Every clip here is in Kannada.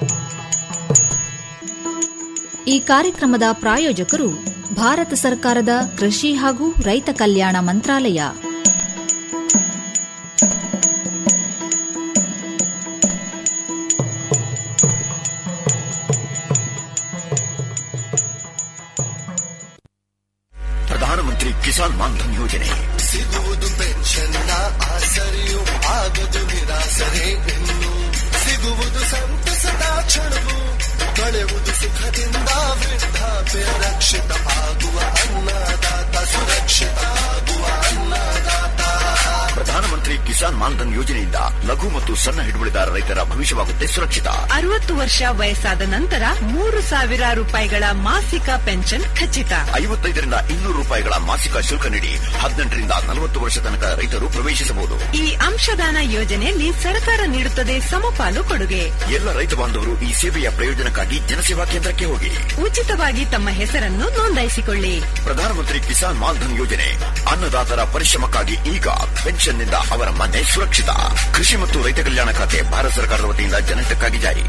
ಈ ಕಾರ್ಯಕ್ರಮದ ಪ್ರಾಯೋಜಕರು ಭಾರತ ಸರ್ಕಾರದ ಕೃಷಿ ಹಾಗೂ ರೈತ ಕಲ್ಯಾಣ ಮಂತ್ರಾಲಯ ಪ್ರಧಾನಮಂತ್ರಿ ಕಿಸಾನ್ ಮಾನ್ಧನ್ ಯೋಜನೆ ಸಿಗುವುದು ಪೆನ್ಷನ್ನ ಆಸರೆಯು ಆಗದು ನಿರಾಸರೆ ಇನ್ನು ಸಿಗುವುದು ಸಂತಸದ ಕ್ಷಣವು ಕಳೆಯುವುದು ಸುಖದಿಂದ ವೃದ್ಧಾಪ್ಯ ರಕ್ಷಿತ ಆಗುವ ಅನ್ನದಾತ ಸುರಕ್ಷಿತ ಆಗುವ ಅನ್ನದಾತ ಪ್ರಧಾನಮಂತ್ರಿ ಕಿಸಾನ್ ಮಾನ್ಧನ್ ಯೋಜನೆಯಿಂದ ಲಘು ಮತ್ತು ಸಣ್ಣ ಹಿಡುವಳಿದಾರ ರೈತರ ಭವಿಷ್ಯವಾಗುತ್ತೆ ಸುರಕ್ಷಿತ ಅರವತ್ತು ವರ್ಷ ವಯಸ್ಸಾದ ನಂತರ ಮೂರು ಸಾವಿರ ರೂಪಾಯಿಗಳ ಮಾಸಿಕ ಪೆನ್ಷನ್ ಖಚಿತ ಐವತ್ತೈದರಿಂದ ಇನ್ನೂರು ರೂಪಾಯಿಗಳ ಮಾಸಿಕ ಶುಲ್ಕ ನೀಡಿ ಹದಿನೆಂಟರಿಂದ ನಲವತ್ತು ವರ್ಷ ತನಕ ರೈತರು ಪ್ರವೇಶಿಸಬಹುದು ಈ ಅಂಶದಾನ ಯೋಜನೆಯಲ್ಲಿ ಸರ್ಕಾರ ನೀಡುತ್ತದೆ ಸಮಪಾಲು ಕೊಡುಗೆ ಎಲ್ಲ ರೈತ ಬಾಂಧವರು ಈ ಸೇವೆಯ ಪ್ರಯೋಜನಕ್ಕಾಗಿ ಜನಸೇವಾ ಕೇಂದ್ರಕ್ಕೆ ಹೋಗಿ ಉಚಿತವಾಗಿ ತಮ್ಮ ಹೆಸರನ್ನು ನೋಂದಾಯಿಸಿಕೊಳ್ಳಿ ಪ್ರಧಾನಮಂತ್ರಿ ಕಿಸಾನ್ ಮಾನ್ಧನ್ ಯೋಜನೆ ಅನ್ನದಾತರ ಪರಿಶ್ರಮಕ್ಕಾಗಿ ಈಗ ಪೆನ್ಷನ್ನಿಂದ ಅವರ ಮನೆ ಸುರಕ್ಷಿತ ಕೃಷಿ ಮತ್ತು ರೈತ ಕಲ್ಯಾಣ ಖಾತೆ ಭಾರತ ಸರ್ಕಾರದ ವತಿಯಿಂದ ಜನಹಿತಕ್ಕಾಗಿ ಜಾರಿ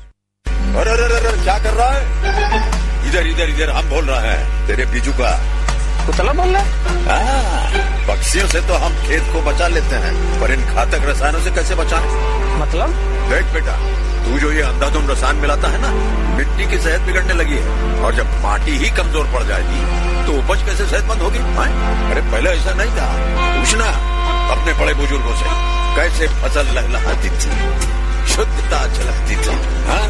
अरे अरे अरे अरे, क्या कर रहा है इधर इधर इधर हम बोल रहे हैं तेरे बीजू का कुतला बोल रहा हाँ, पक्षियों से तो हम खेत को बचा लेते हैं पर इन घातक रसायनों से कैसे बचाएं मतलब देख बेटा तू जो ये अंधाधुंध रसायन मिलाता है ना मिट्टी की सेहत बिगड़ने लगी है और जब माटी ही कमजोर पड़ जाएगी तो उपज कैसे सेहतमंद होगी हाँ? अरे पहले ऐसा नहीं था पूछना अपने बड़े बुजुर्गों से कैसे फसल लहलहाती थी शुद्धता झलकती थी हाँ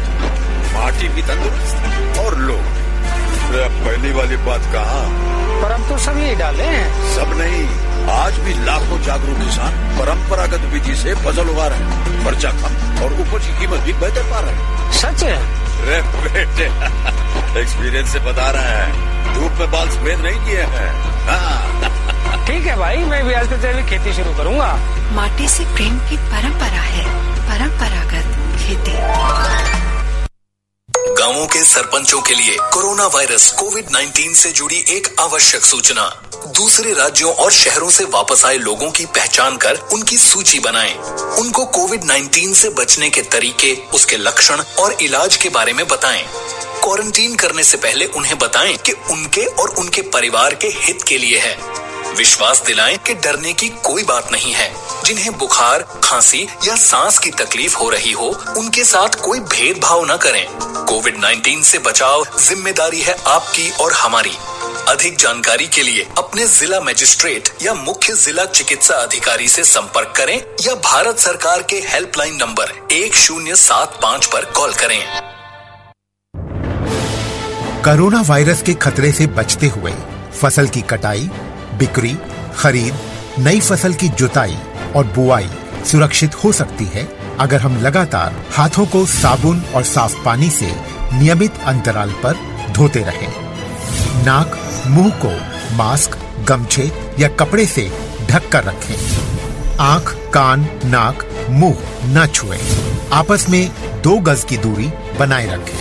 माटी भी तंदुरुस्त और लोग अरे अब पहली वाली बात कहा पर अब तो सब यही डाले हैं सब नहीं आज भी लाखों जागरूक किसान परंपरागत विधि से फसल उगा रहे हैं खर्चा कम और उपज की कीमत भी बेहतर पा रहे हैं सच है अरे बेटे एक्सपीरियंस से बता रहे हैं धूप में बाल सफेद नहीं किए हैं हाँ ठीक है भाई मैं भी आज से जैविक खेती शुरू करूंगा माटी से प्रेम की परंपरा है परंपरागत खेती गांवों के सरपंचों के लिए कोरोना वायरस कोविड 19 से जुड़ी एक आवश्यक सूचना दूसरे राज्यों और शहरों से वापस आए लोगों की पहचान कर उनकी सूची बनाएं। उनको कोविड 19 से बचने के तरीके उसके लक्षण और इलाज के बारे में बताएं। क्वारंटीन करने से पहले उन्हें बताएं कि उनके और उनके परिवार के हित के लिए है विश्वास दिलाएं कि डरने की कोई बात नहीं है जिन्हें बुखार खांसी या सांस की तकलीफ हो रही हो उनके साथ कोई भेदभाव न करें कोविड 19 से बचाव जिम्मेदारी है आपकी और हमारी अधिक जानकारी के लिए अपने जिला मजिस्ट्रेट या मुख्य जिला चिकित्सा अधिकारी से संपर्क करें या भारत सरकार के हेल्पलाइन नंबर एक शून्य सात पाँच पर कॉल करें कोरोना वायरस के खतरे से बचते हुए फसल की कटाई बिक्री खरीद नई फसल की जुताई और बुआई सुरक्षित हो सकती है अगर हम लगातार हाथों को साबुन और साफ पानी से नियमित अंतराल पर धोते रहें। नाक मुंह को मास्क गमछे या कपड़े से ढक कर रखें आंख कान नाक मुंह न छुएं। आपस में दो गज की दूरी बनाए रखें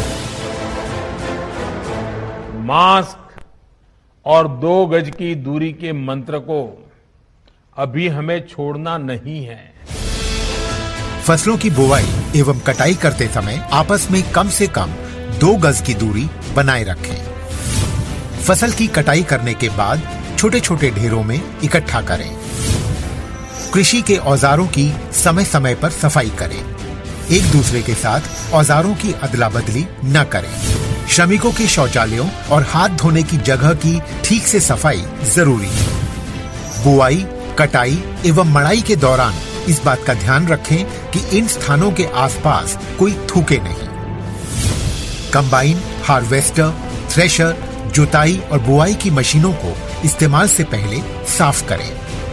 मास्क और दो गज की दूरी के मंत्र को अभी हमें छोड़ना नहीं है फसलों की बुवाई एवं कटाई करते समय आपस में कम से कम दो गज की दूरी बनाए रखें फसल की कटाई करने के बाद छोटे छोटे ढेरों में इकट्ठा करें कृषि के औजारों की समय समय पर सफाई करें एक दूसरे के साथ औजारों की अदला बदली न करें श्रमिकों के शौचालयों और हाथ धोने की जगह की ठीक से सफाई जरूरी है बुआई कटाई एवं मड़ाई के दौरान इस बात का ध्यान रखें कि इन स्थानों के आसपास कोई थूके नहीं कंबाइन हार्वेस्टर थ्रेशर जुताई और बुआई की मशीनों को इस्तेमाल से पहले साफ करें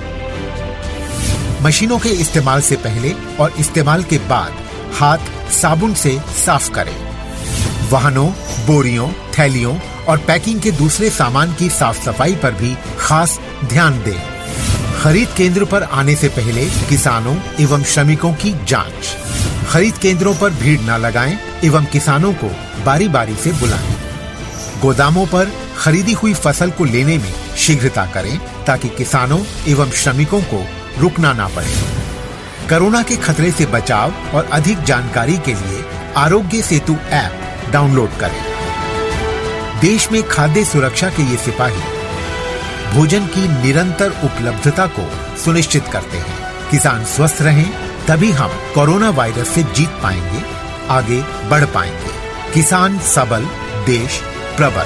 मशीनों के इस्तेमाल से पहले और इस्तेमाल के बाद हाथ साबुन से साफ करें वाहनों बोरियों थैलियों और पैकिंग के दूसरे सामान की साफ सफाई पर भी खास ध्यान दें खरीद केंद्र पर आने से पहले किसानों एवं श्रमिकों की जांच खरीद केंद्रों पर भीड़ न लगाएं एवं किसानों को बारी बारी से बुलाएं गोदामों पर खरीदी हुई फसल को लेने में शीघ्रता करें ताकि किसानों एवं श्रमिकों को रुकना ना पड़े कोरोना के खतरे से बचाव और अधिक जानकारी के लिए आरोग्य सेतु ऐप डाउनलोड करें देश में खाद्य सुरक्षा के ये सिपाही भोजन की निरंतर उपलब्धता को सुनिश्चित करते हैं किसान स्वस्थ रहें तभी हम कोरोना वायरस से जीत पाएंगे आगे बढ़ पाएंगे किसान सबल देश प्रबल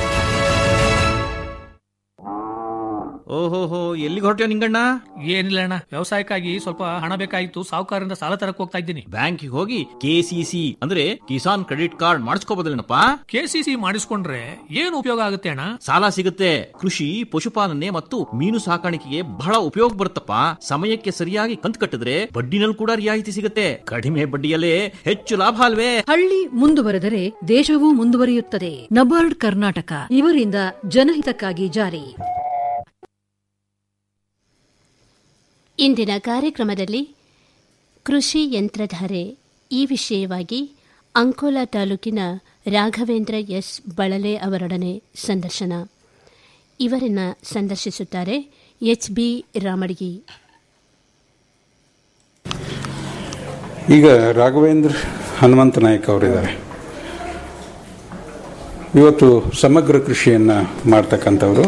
ಓಹೋಹೋ ಎಲ್ಲಿಗೆ ಹೊರಟ್ಯೋ ನಿಂಗಣ್ಣ ಏನಿಲ್ಲ ಅಣ್ಣ ವ್ಯವಸಾಯಕ್ಕಾಗಿ ಸ್ವಲ್ಪ ಹಣ ಬೇಕಾಗಿತ್ತು ಸಾಹುಕಾರರಿಂದ ಸಾಲ ತರಕ್ ಹೋಗ್ತಾ ಇದ್ದೀನಿ ಬ್ಯಾಂಕಿಗೆ ಹೋಗಿ ಕೆಸಿಸಿ ಅಂದ್ರೆ ಕಿಸಾನ್ ಕ್ರೆಡಿಟ್ ಕಾರ್ಡ್ ಮಾಡಿಸ್ಕೋಬೋದಲ್ಲೇನಪ್ಪ ಕೆಸಿಸಿ ಮಾಡಿಸ್ಕೊಂಡ್ರೆ ಏನು ಉಪಯೋಗ ಆಗುತ್ತೆ ಅಣ್ಣ ಸಾಲ ಸಿಗುತ್ತೆ ಕೃಷಿ ಪಶುಪಾಲನೆ ಮತ್ತು ಮೀನು ಸಾಕಾಣಿಕೆಗೆ ಬಹಳ ಉಪಯೋಗ ಬರುತ್ತಪ್ಪ ಸಮಯಕ್ಕೆ ಸರಿಯಾಗಿ ಕಂತು ಕಟ್ಟಿದ್ರೆ ಬಡ್ಡಿನಲ್ಲಿ ಕೂಡ ರಿಯಾಯಿತಿ ಸಿಗುತ್ತೆ ಕಡಿಮೆ ಬಡ್ಡಿಯಲ್ಲೇ ಹೆಚ್ಚು ಲಾಭ ಅಲ್ವೇ ಹಳ್ಳಿ ಮುಂದುವರೆದರೆ ದೇಶವೂ ಮುಂದುವರಿಯುತ್ತದೆ ನಬಾರ್ಡ್ ಕರ್ನಾಟಕ ಇವರಿಂದ ಜನಹಿತಕ್ಕಾಗಿ ಜಾರಿ ಇಂದಿನ ಕಾರ್ಯಕ್ರಮದಲ್ಲಿ ಕೃಷಿ ಯಂತ್ರಧಾರೆ ಈ ವಿಷಯವಾಗಿ ಅಂಕೋಲಾ ತಾಲೂಕಿನ ರಾಘವೇಂದ್ರ ಎಸ್ ಬಳಲೆ ಅವರೊಡನೆ ಸಂದರ್ಶನ ಇವರನ್ನ ಸಂದರ್ಶಿಸುತ್ತಾರೆ ಎಚ್ ಬಿ ರಾಮಡಿಗಿ ಈಗ ರಾಘವೇಂದ್ರ ಹನುಮಂತ ನಾಯಕ್ ಅವರಿದ್ದಾರೆ ಇವತ್ತು ಸಮಗ್ರ ಕೃಷಿಯನ್ನು ಮಾಡ್ತಕ್ಕಂಥವರು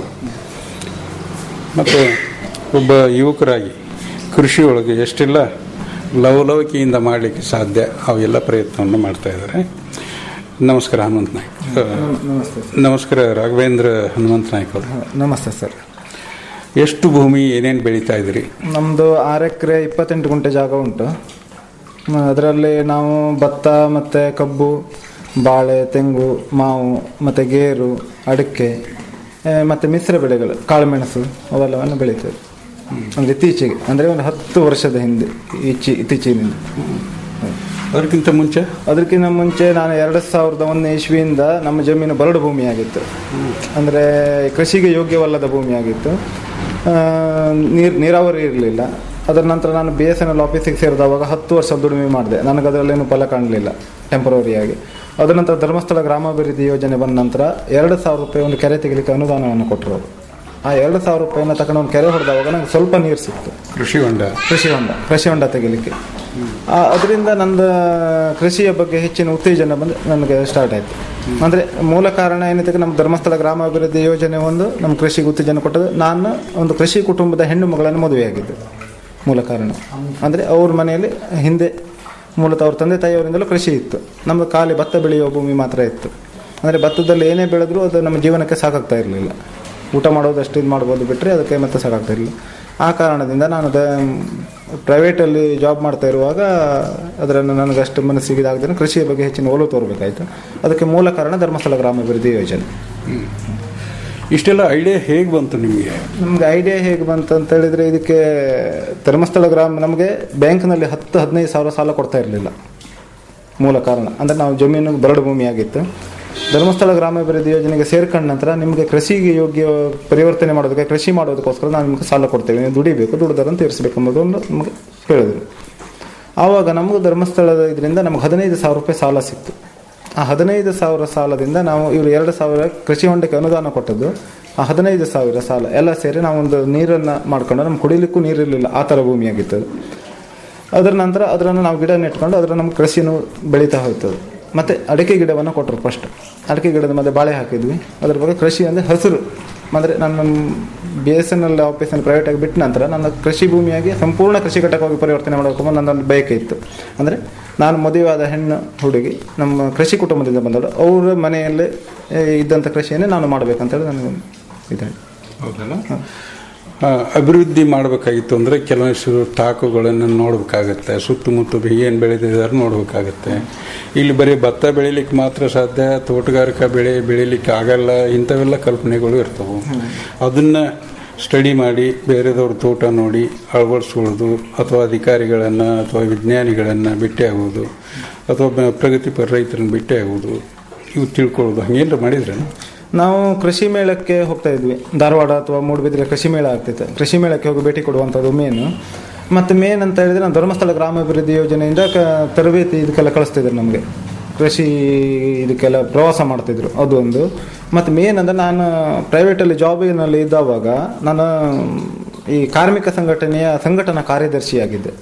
ಮತ್ತು ಒಬ್ಬ ಯುವಕರಾಗಿ ಕೃಷಿಯೊಳಗೆ ಎಷ್ಟೆಲ್ಲ ಲವಲವಿಕೆಯಿಂದ ಮಾಡಲಿಕ್ಕೆ ಸಾಧ್ಯ ಅವೆಲ್ಲ ಪ್ರಯತ್ನವನ್ನು ಮಾಡ್ತಾ ಇದ್ದಾರೆ ನಮಸ್ಕಾರ ಹನುಮಂತ ನಾಯ್ಕ ನಮಸ್ಕಾರ ರಾಘವೇಂದ್ರ ಹನುಮಂತ ನಾಯ್ಕ ಅವರು ನಮಸ್ತೆ ಸರ್ ಎಷ್ಟು ಭೂಮಿ ಏನೇನು ಬೆಳೀತಾ ಇದ್ರಿ ನಮ್ಮದು ಆರು ಎಕರೆ ಇಪ್ಪತ್ತೆಂಟು ಗುಂಟೆ ಜಾಗ ಉಂಟು ಅದರಲ್ಲಿ ನಾವು ಭತ್ತ ಮತ್ತು ಕಬ್ಬು ಬಾಳೆ ತೆಂಗು ಮಾವು ಮತ್ತು ಗೇರು ಅಡಿಕೆ ಆ, ಮತ್ತು ಮಿಶ್ರ ಬೆಳೆಗಳು ಕಾಳುಮೆಣಸು ಅವೆಲ್ಲವನ್ನು ಬೆಳೀತೇವೆ ಅಂದರೆ ಇತ್ತೀಚೆಗೆ ಅಂದರೆ ಒಂದು ಹತ್ತು ವರ್ಷದ ಹಿಂದೆ ಈಚೆ ಇತ್ತೀಚಿನಿಂದ ಅದಕ್ಕಿಂತ ಮುಂಚೆ ಅದಕ್ಕಿಂತ ಮುಂಚೆ ನಾನು ಎರಡು ಸಾವಿರದ ಒಂದನೇ ಇಸ್ವಿಯಿಂದ ನಮ್ಮ ಜಮೀನು ಬರಡು ಭೂಮಿಯಾಗಿತ್ತು ಅಂದರೆ ಕೃಷಿಗೆ ಯೋಗ್ಯವಲ್ಲದ ಭೂಮಿಯಾಗಿತ್ತು ಆ, ನೀರು ನೀರಾವರಿ ಇರಲಿಲ್ಲ ಅದರ ನಂತರ ನಾನು ಬಿ ಎಸ್ ಎನ್ ಎಲ್ ಆಫೀಸಿಗೆ ಸೇರಿದವಾಗ ಹತ್ತು ವರ್ಷ ದುಡಿಮೆ ಮಾಡಿದೆ ನನಗೆ ಅದರಲ್ಲೇನು ಫಲ ಕಾಣಲಿಲ್ಲ ಟೆಂಪರರಿಯಾಗಿ ಅದರ ನಂತರ ಧರ್ಮಸ್ಥಳ ಗ್ರಾಮಾಭಿವೃದ್ಧಿ ಯೋಜನೆ ಬಂದ ನಂತರ ಎರಡು ಸಾವಿರ ರೂಪಾಯಿ ಒಂದು ಕೆರೆ ತೆಗಿಲಿಕ್ಕೆ ಅನುದಾನವನ್ನು ಕೊಟ್ಟರು ಅವರು ಆ ಎರಡು ಸಾವಿರ ರೂಪಾಯಿನ ತಗೊಂಡು ಒಂದು ಕೆರೆ ಹೊಡೆದವಾಗ ನನಗೆ ಸ್ವಲ್ಪ ನೀರು ಸಿಕ್ತು ಕೃಷಿ ಹೊಂಡ ಕೃಷಿ ಹೊಂಡ ಕೃಷಿ ಹೊಂಡ ತೆಗಿಲಿಕ್ಕೆ ಆ, ಅದರಿಂದ ನಂದು ಕೃಷಿಯ ಬಗ್ಗೆ ಹೆಚ್ಚಿನ ಉತ್ತೇಜನ ಬಂದು ನನಗೆ ಸ್ಟಾರ್ಟ್ ಆಯಿತು ಅಂದರೆ ಮೂಲ ಕಾರಣ ಏನಿದೆ ನಮ್ಮ ಧರ್ಮಸ್ಥಳ ಗ್ರಾಮಾಭಿವೃದ್ಧಿ ಯೋಜನೆ ಒಂದು ನಮ್ಮ ಕೃಷಿಗೆ ಉತ್ತೇಜನ ಕೊಟ್ಟದ್ದು ನಾನು ಒಂದು ಕೃಷಿ ಕುಟುಂಬದ ಹೆಣ್ಣು ಮಗಳನ್ನು ಮದುವೆಯಾಗಿದ್ದು ಮೂಲ ಕಾರಣ ಅಂದರೆ ಅವ್ರ ಮನೆಯಲ್ಲಿ ಹಿಂದೆ ಮೂಲತಃ ಅವ್ರ ತಂದೆ ತಾಯಿಯವರಿಂದಲೂ ಕೃಷಿ ಇತ್ತು ನಮ್ಮದು ಖಾಲಿ ಭತ್ತ ಬೆಳೆಯುವ ಭೂಮಿ ಮಾತ್ರ ಇತ್ತು ಅಂದರೆ ಭತ್ತದಲ್ಲಿ ಏನೇ ಬೆಳೆದ್ರೂ ಅದು ನಮ್ಮ ಜೀವನಕ್ಕೆ ಸಾಕಾಗ್ತಾ ಇರಲಿಲ್ಲ ಊಟ ಮಾಡೋದಷ್ಟು ಇದು ಮಾಡ್ಬೋದು ಬಿಟ್ಟರೆ ಅದಕ್ಕೆ ಮತ್ತೆ ಸಾಕಾಗ್ತಾ ಇರಲಿಲ್ಲ ಆ ಕಾರಣದಿಂದ ನಾನು ದ ಪ್ರೈವೇಟಲ್ಲಿ ಜಾಬ್ ಮಾಡ್ತಾ ಇರುವಾಗ ಅದನ್ನು ನನಗೆ ಅಷ್ಟು ಮನಸ್ಸಿಗೆ ಇದಾಗದೇ ಕೃಷಿಯ ಬಗ್ಗೆ ಹೆಚ್ಚಿನ ಒಲವು ತೋರಬೇಕಾಯಿತು ಅದಕ್ಕೆ ಮೂಲ ಕಾರಣ ಧರ್ಮಸ್ಥಳ ಗ್ರಾಮಾಭಿವೃದ್ಧಿ ಯೋಜನೆ ಇಷ್ಟೆಲ್ಲ ಐಡಿಯಾ ಹೇಗೆ ಬಂತು ನಿಮಗೆ ನಮ್ಗೆ ಐಡಿಯಾ ಹೇಗೆ ಬಂತು ಅಂತ ಹೇಳಿದ್ರೆ ಇದಕ್ಕೆ ಧರ್ಮಸ್ಥಳ ಗ್ರಾಮ ನಮಗೆ ಬ್ಯಾಂಕ್ನಲ್ಲಿ ಹತ್ತು ಹದಿನೈದು ಸಾವಿರ ಸಾಲ ಕೊಡ್ತಾ ಇರಲಿಲ್ಲ ಮೂಲ ಕಾರಣ ಅಂದರೆ ನಾವು ಜಮೀನು ಬರಡು ಭೂಮಿಯಾಗಿತ್ತು ಧರ್ಮಸ್ಥಳ ಗ್ರಾಮಾಭಿವೃದ್ಧಿ ಯೋಜನೆಗೆ ಸೇರ್ಕೊಂಡ ನಂತರ ನಿಮಗೆ ಕೃಷಿಗೆ ಯೋಗ್ಯ ಪರಿವರ್ತನೆ ಮಾಡೋದಕ್ಕೆ ಕೃಷಿ ಮಾಡೋದಕ್ಕೋಸ್ಕರ ನಾವು ನಿಮಗೆ ಸಾಲ ಕೊಡ್ತೇವೆ ನೀವು ದುಡಿಬೇಕು ದುಡಿದರನ್ನು ತೀರಿಸಬೇಕು ಎಂಬುದು ಒಂದು ನಮಗೆ ಹೇಳಿದರು ಆವಾಗ ನಮಗೆ ಧರ್ಮಸ್ಥಳದ ಇದರಿಂದ ನಮಗೆ ಹದಿನೈದು ಸಾವಿರ ರೂಪಾಯಿ ಸಾಲ ಸಿಕ್ತು ಆ ಹದಿನೈದು ಸಾವಿರ ಸಾಲದಿಂದ ನಾವು ಇವರು ಎರಡು ಸಾವಿರ ಕೃಷಿ ಹೊಂಡಕ್ಕೆ ಅನುದಾನ ಕೊಟ್ಟದ್ದು ಆ ಹದಿನೈದು ಸಾವಿರ ಸಾಲ ಎಲ್ಲ ಸೇರಿ ನಾವೊಂದು ನೀರನ್ನು ಮಾಡ್ಕೊಂಡು ನಮ್ಗೆ ಕುಡಿಲಿಕ್ಕೂ ನೀರಿರಲಿಲ್ಲ ಆ ಥರ ಭೂಮಿಯಾಗಿತ್ತು ಅದು. ಅದರ ನಂತರ ಅದನ್ನು ನಾವು ಗಿಡ ನೆಟ್ಕೊಂಡು ಅದರ ನಮ್ಮ ಕೃಷಿನೂ ಬೆಳೀತಾ ಹೋಗ್ತದೆ ಮತ್ತು ಅಡಿಕೆ ಗಿಡವನ್ನು ಕೊಟ್ಟರು ಫಸ್ಟ್ ಅಡಿಕೆ ಗಿಡದ ಮಧ್ಯೆ ಬಾಳೆ ಹಾಕಿದ್ವಿ ಅದ್ರ ಬಗ್ಗೆ ಕೃಷಿ ಅಂದರೆ ಹಸಿರು ಅಂದರೆ ನನ್ನ ಬಿ ಎಸ್ ಎನ್ ಎಲ್ ಆಫೀಸನ್ನು ಪ್ರೈವೇಟಾಗಿ ಬಿಟ್ಟ ನಂತರ ನನ್ನ ಕೃಷಿ ಭೂಮಿಯಾಗಿ ಸಂಪೂರ್ಣ ಕೃಷಿ ಘಟಕವಾಗಿ ಪರಿವರ್ತನೆ ಮಾಡಬೇಕು ನನ್ನೊಂದು ಬಯಕೆ ಇತ್ತು ಅಂದರೆ ನಾನು ಮದುವೆಯಾದ ಹೆಣ್ಣು ಹುಡುಗಿ ನಮ್ಮ ಕೃಷಿ ಕುಟುಂಬದಿಂದ ಬಂದಳು ಅವರ ಮನೆಯಲ್ಲೇ ಏ, ಇದ್ದಂಥ ಕೃಷಿಯನ್ನೇ ನಾನು ಮಾಡಬೇಕಂತೇಳಿ ನನಗೆ ಇದೆ ಹೌದಲ್ಲ ಆ, ಅಭಿವೃದ್ಧಿ ಮಾಡಬೇಕಾಗಿತ್ತು ಅಂದರೆ ಕೆಲವೊಂದಿಷ್ಟು ತಾಕುಗಳನ್ನು ನೋಡಬೇಕಾಗತ್ತೆ ಸುತ್ತಮುತ್ತ ಏನು ಬೆಳೆದಿದ್ದಾರೆ ನೋಡಬೇಕಾಗತ್ತೆ ಇಲ್ಲಿ ಬರೀ ಭತ್ತ ಬೆಳಿಲಿಕ್ಕೆ ಮಾತ್ರ ಸಾಧ್ಯ ತೋಟಗಾರಿಕಾ ಬೆಳೆ ಬೆಳಿಲಿಕ್ಕೆ ಆಗಲ್ಲ ಇಂಥವೆಲ್ಲ ಕಲ್ಪನೆಗಳು ಇರ್ತವೆ ಅದನ್ನು ಸ್ಟಡಿ ಮಾಡಿ ಬೇರೆದವ್ರ ತೋಟ ನೋಡಿ ಅಳವಡಿಸ್ಕೊಳ್ಳೋದು ಅಥವಾ ಅಧಿಕಾರಿಗಳನ್ನು ಅಥವಾ ವಿಜ್ಞಾನಿಗಳನ್ನು ಭೇಟಿ ಆಗೋದು ಅಥವಾ ಬ- ಪ್ರಗತಿಪರ ರೈತರನ್ನು ಭೇಟಿ ಆಗೋದು ಇವು ತಿಳ್ಕೊಳ್ಳೋದು ಹಂಗೇನಾರು ಮಾಡಿದ್ರೆ ನಾವು ಕೃಷಿ ಮೇಳಕ್ಕೆ ಹೋಗ್ತಾ ಇದ್ವಿ ಧಾರವಾಡ ಅಥವಾ ಮೂಡುಬಿದ್ರೆ ಕೃಷಿ ಮೇಳ ಆಗ್ತಿತ್ತು ಕೃಷಿ ಮೇಳಕ್ಕೆ ಹೋಗಿ ಭೇಟಿ ಕೊಡುವಂಥದ್ದು ಮೇನು ಮತ್ತು ಮೇನ್ ಅಂತ ಹೇಳಿದ್ರೆ ನಾವು ಧರ್ಮಸ್ಥಳ ಗ್ರಾಮಾಭಿವೃದ್ಧಿ ಯೋಜನೆಯಿಂದ ಕ ತರಬೇತಿ ಇದಕ್ಕೆಲ್ಲ ಕಳಿಸ್ತಿದ್ರು ನಮಗೆ ಕೃಷಿ ಇದಕ್ಕೆಲ್ಲ ಪ್ರವಾಸ ಮಾಡ್ತಿದ್ರು ಅದು ಒಂದು ಮತ್ತು ಮೇನ್ ಅಂದರೆ ನಾನು ಪ್ರೈವೇಟಲ್ಲಿ ಜಾಬಿನಲ್ಲಿ ಇದ್ದಾವಾಗ ನಾನು ಈ ಕಾರ್ಮಿಕ ಸಂಘಟನೆಯ ಸಂಘಟನಾ ಕಾರ್ಯದರ್ಶಿಯಾಗಿದ್ದೆ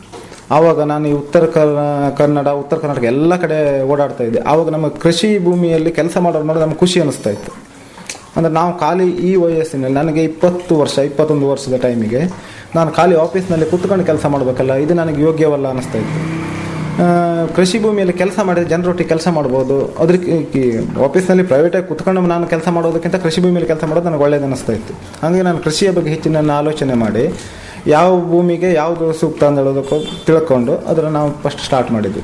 ಆವಾಗ ನಾನು ಈ ಉತ್ತರ ಕರ್ನಾ- ಕನ್ನಡ ಉತ್ತರ ಕರ್ನಾಟಕ ಎಲ್ಲ ಕಡೆ ಓಡಾಡ್ತಾ ಇದ್ದೆ ಆವಾಗ ನಮ್ಮ ಕೃಷಿ ಭೂಮಿಯಲ್ಲಿ ಕೆಲಸ ಮಾಡೋದು ನೋಡಿ ನಮ್ಗೆ ಖುಷಿ ಅನಿಸ್ತಾ ಇತ್ತು ಅಂದರೆ ನಾವು ಖಾಲಿ ಈ ವಯಸ್ಸಿನಲ್ಲಿ ನನಗೆ ಇಪ್ಪತ್ತು ವರ್ಷ ಇಪ್ಪತ್ತೊಂದು ವರ್ಷದ ಟೈಮಿಗೆ ನಾನು ಖಾಲಿ ಆಫೀಸ್ನಲ್ಲಿ ಕುತ್ಕೊಂಡು ಕೆಲಸ ಮಾಡಬೇಕಲ್ಲ ಇದು ನನಗೆ ಯೋಗ್ಯವಲ್ಲ ಅನಿಸ್ತಾ ಇತ್ತು ಆ, ಕೃಷಿ ಭೂಮಿಯಲ್ಲಿ ಕೆಲಸ ಮಾಡಿದ್ರೆ ಜನರೊಟ್ಟಿಗೆ ಕೆಲಸ ಮಾಡ್ಬೋದು ಅದಕ್ಕೆ ಆಫೀಸ್ನಲ್ಲಿ ಪ್ರೈವೇಟಾಗಿ ಕುತ್ಕೊಂಡು ನಾನು ಕೆಲಸ ಮಾಡೋದಕ್ಕಿಂತ ಕೃಷಿ ಭೂಮಿಯಲ್ಲಿ ಕೆಲಸ ಮಾಡೋದು ನನಗೆ ಒಳ್ಳೇದು ಅನಿಸ್ತಾ ಇತ್ತು ಹಾಗೆ ನಾನು ಕೃಷಿಯ ಬಗ್ಗೆ ಹೆಚ್ಚಿನ ಆಲೋಚನೆ ಮಾಡಿ ಯಾವ ಭೂಮಿಗೆ ಯಾವುದು ಸೂಕ್ತ ಅಂತ ಹೇಳೋದಕ್ಕೂ ತಿಳ್ಕೊಂಡು ಅದರ ನಾವು ಫಸ್ಟ್ ಸ್ಟಾರ್ಟ್ ಮಾಡಿದ್ವಿ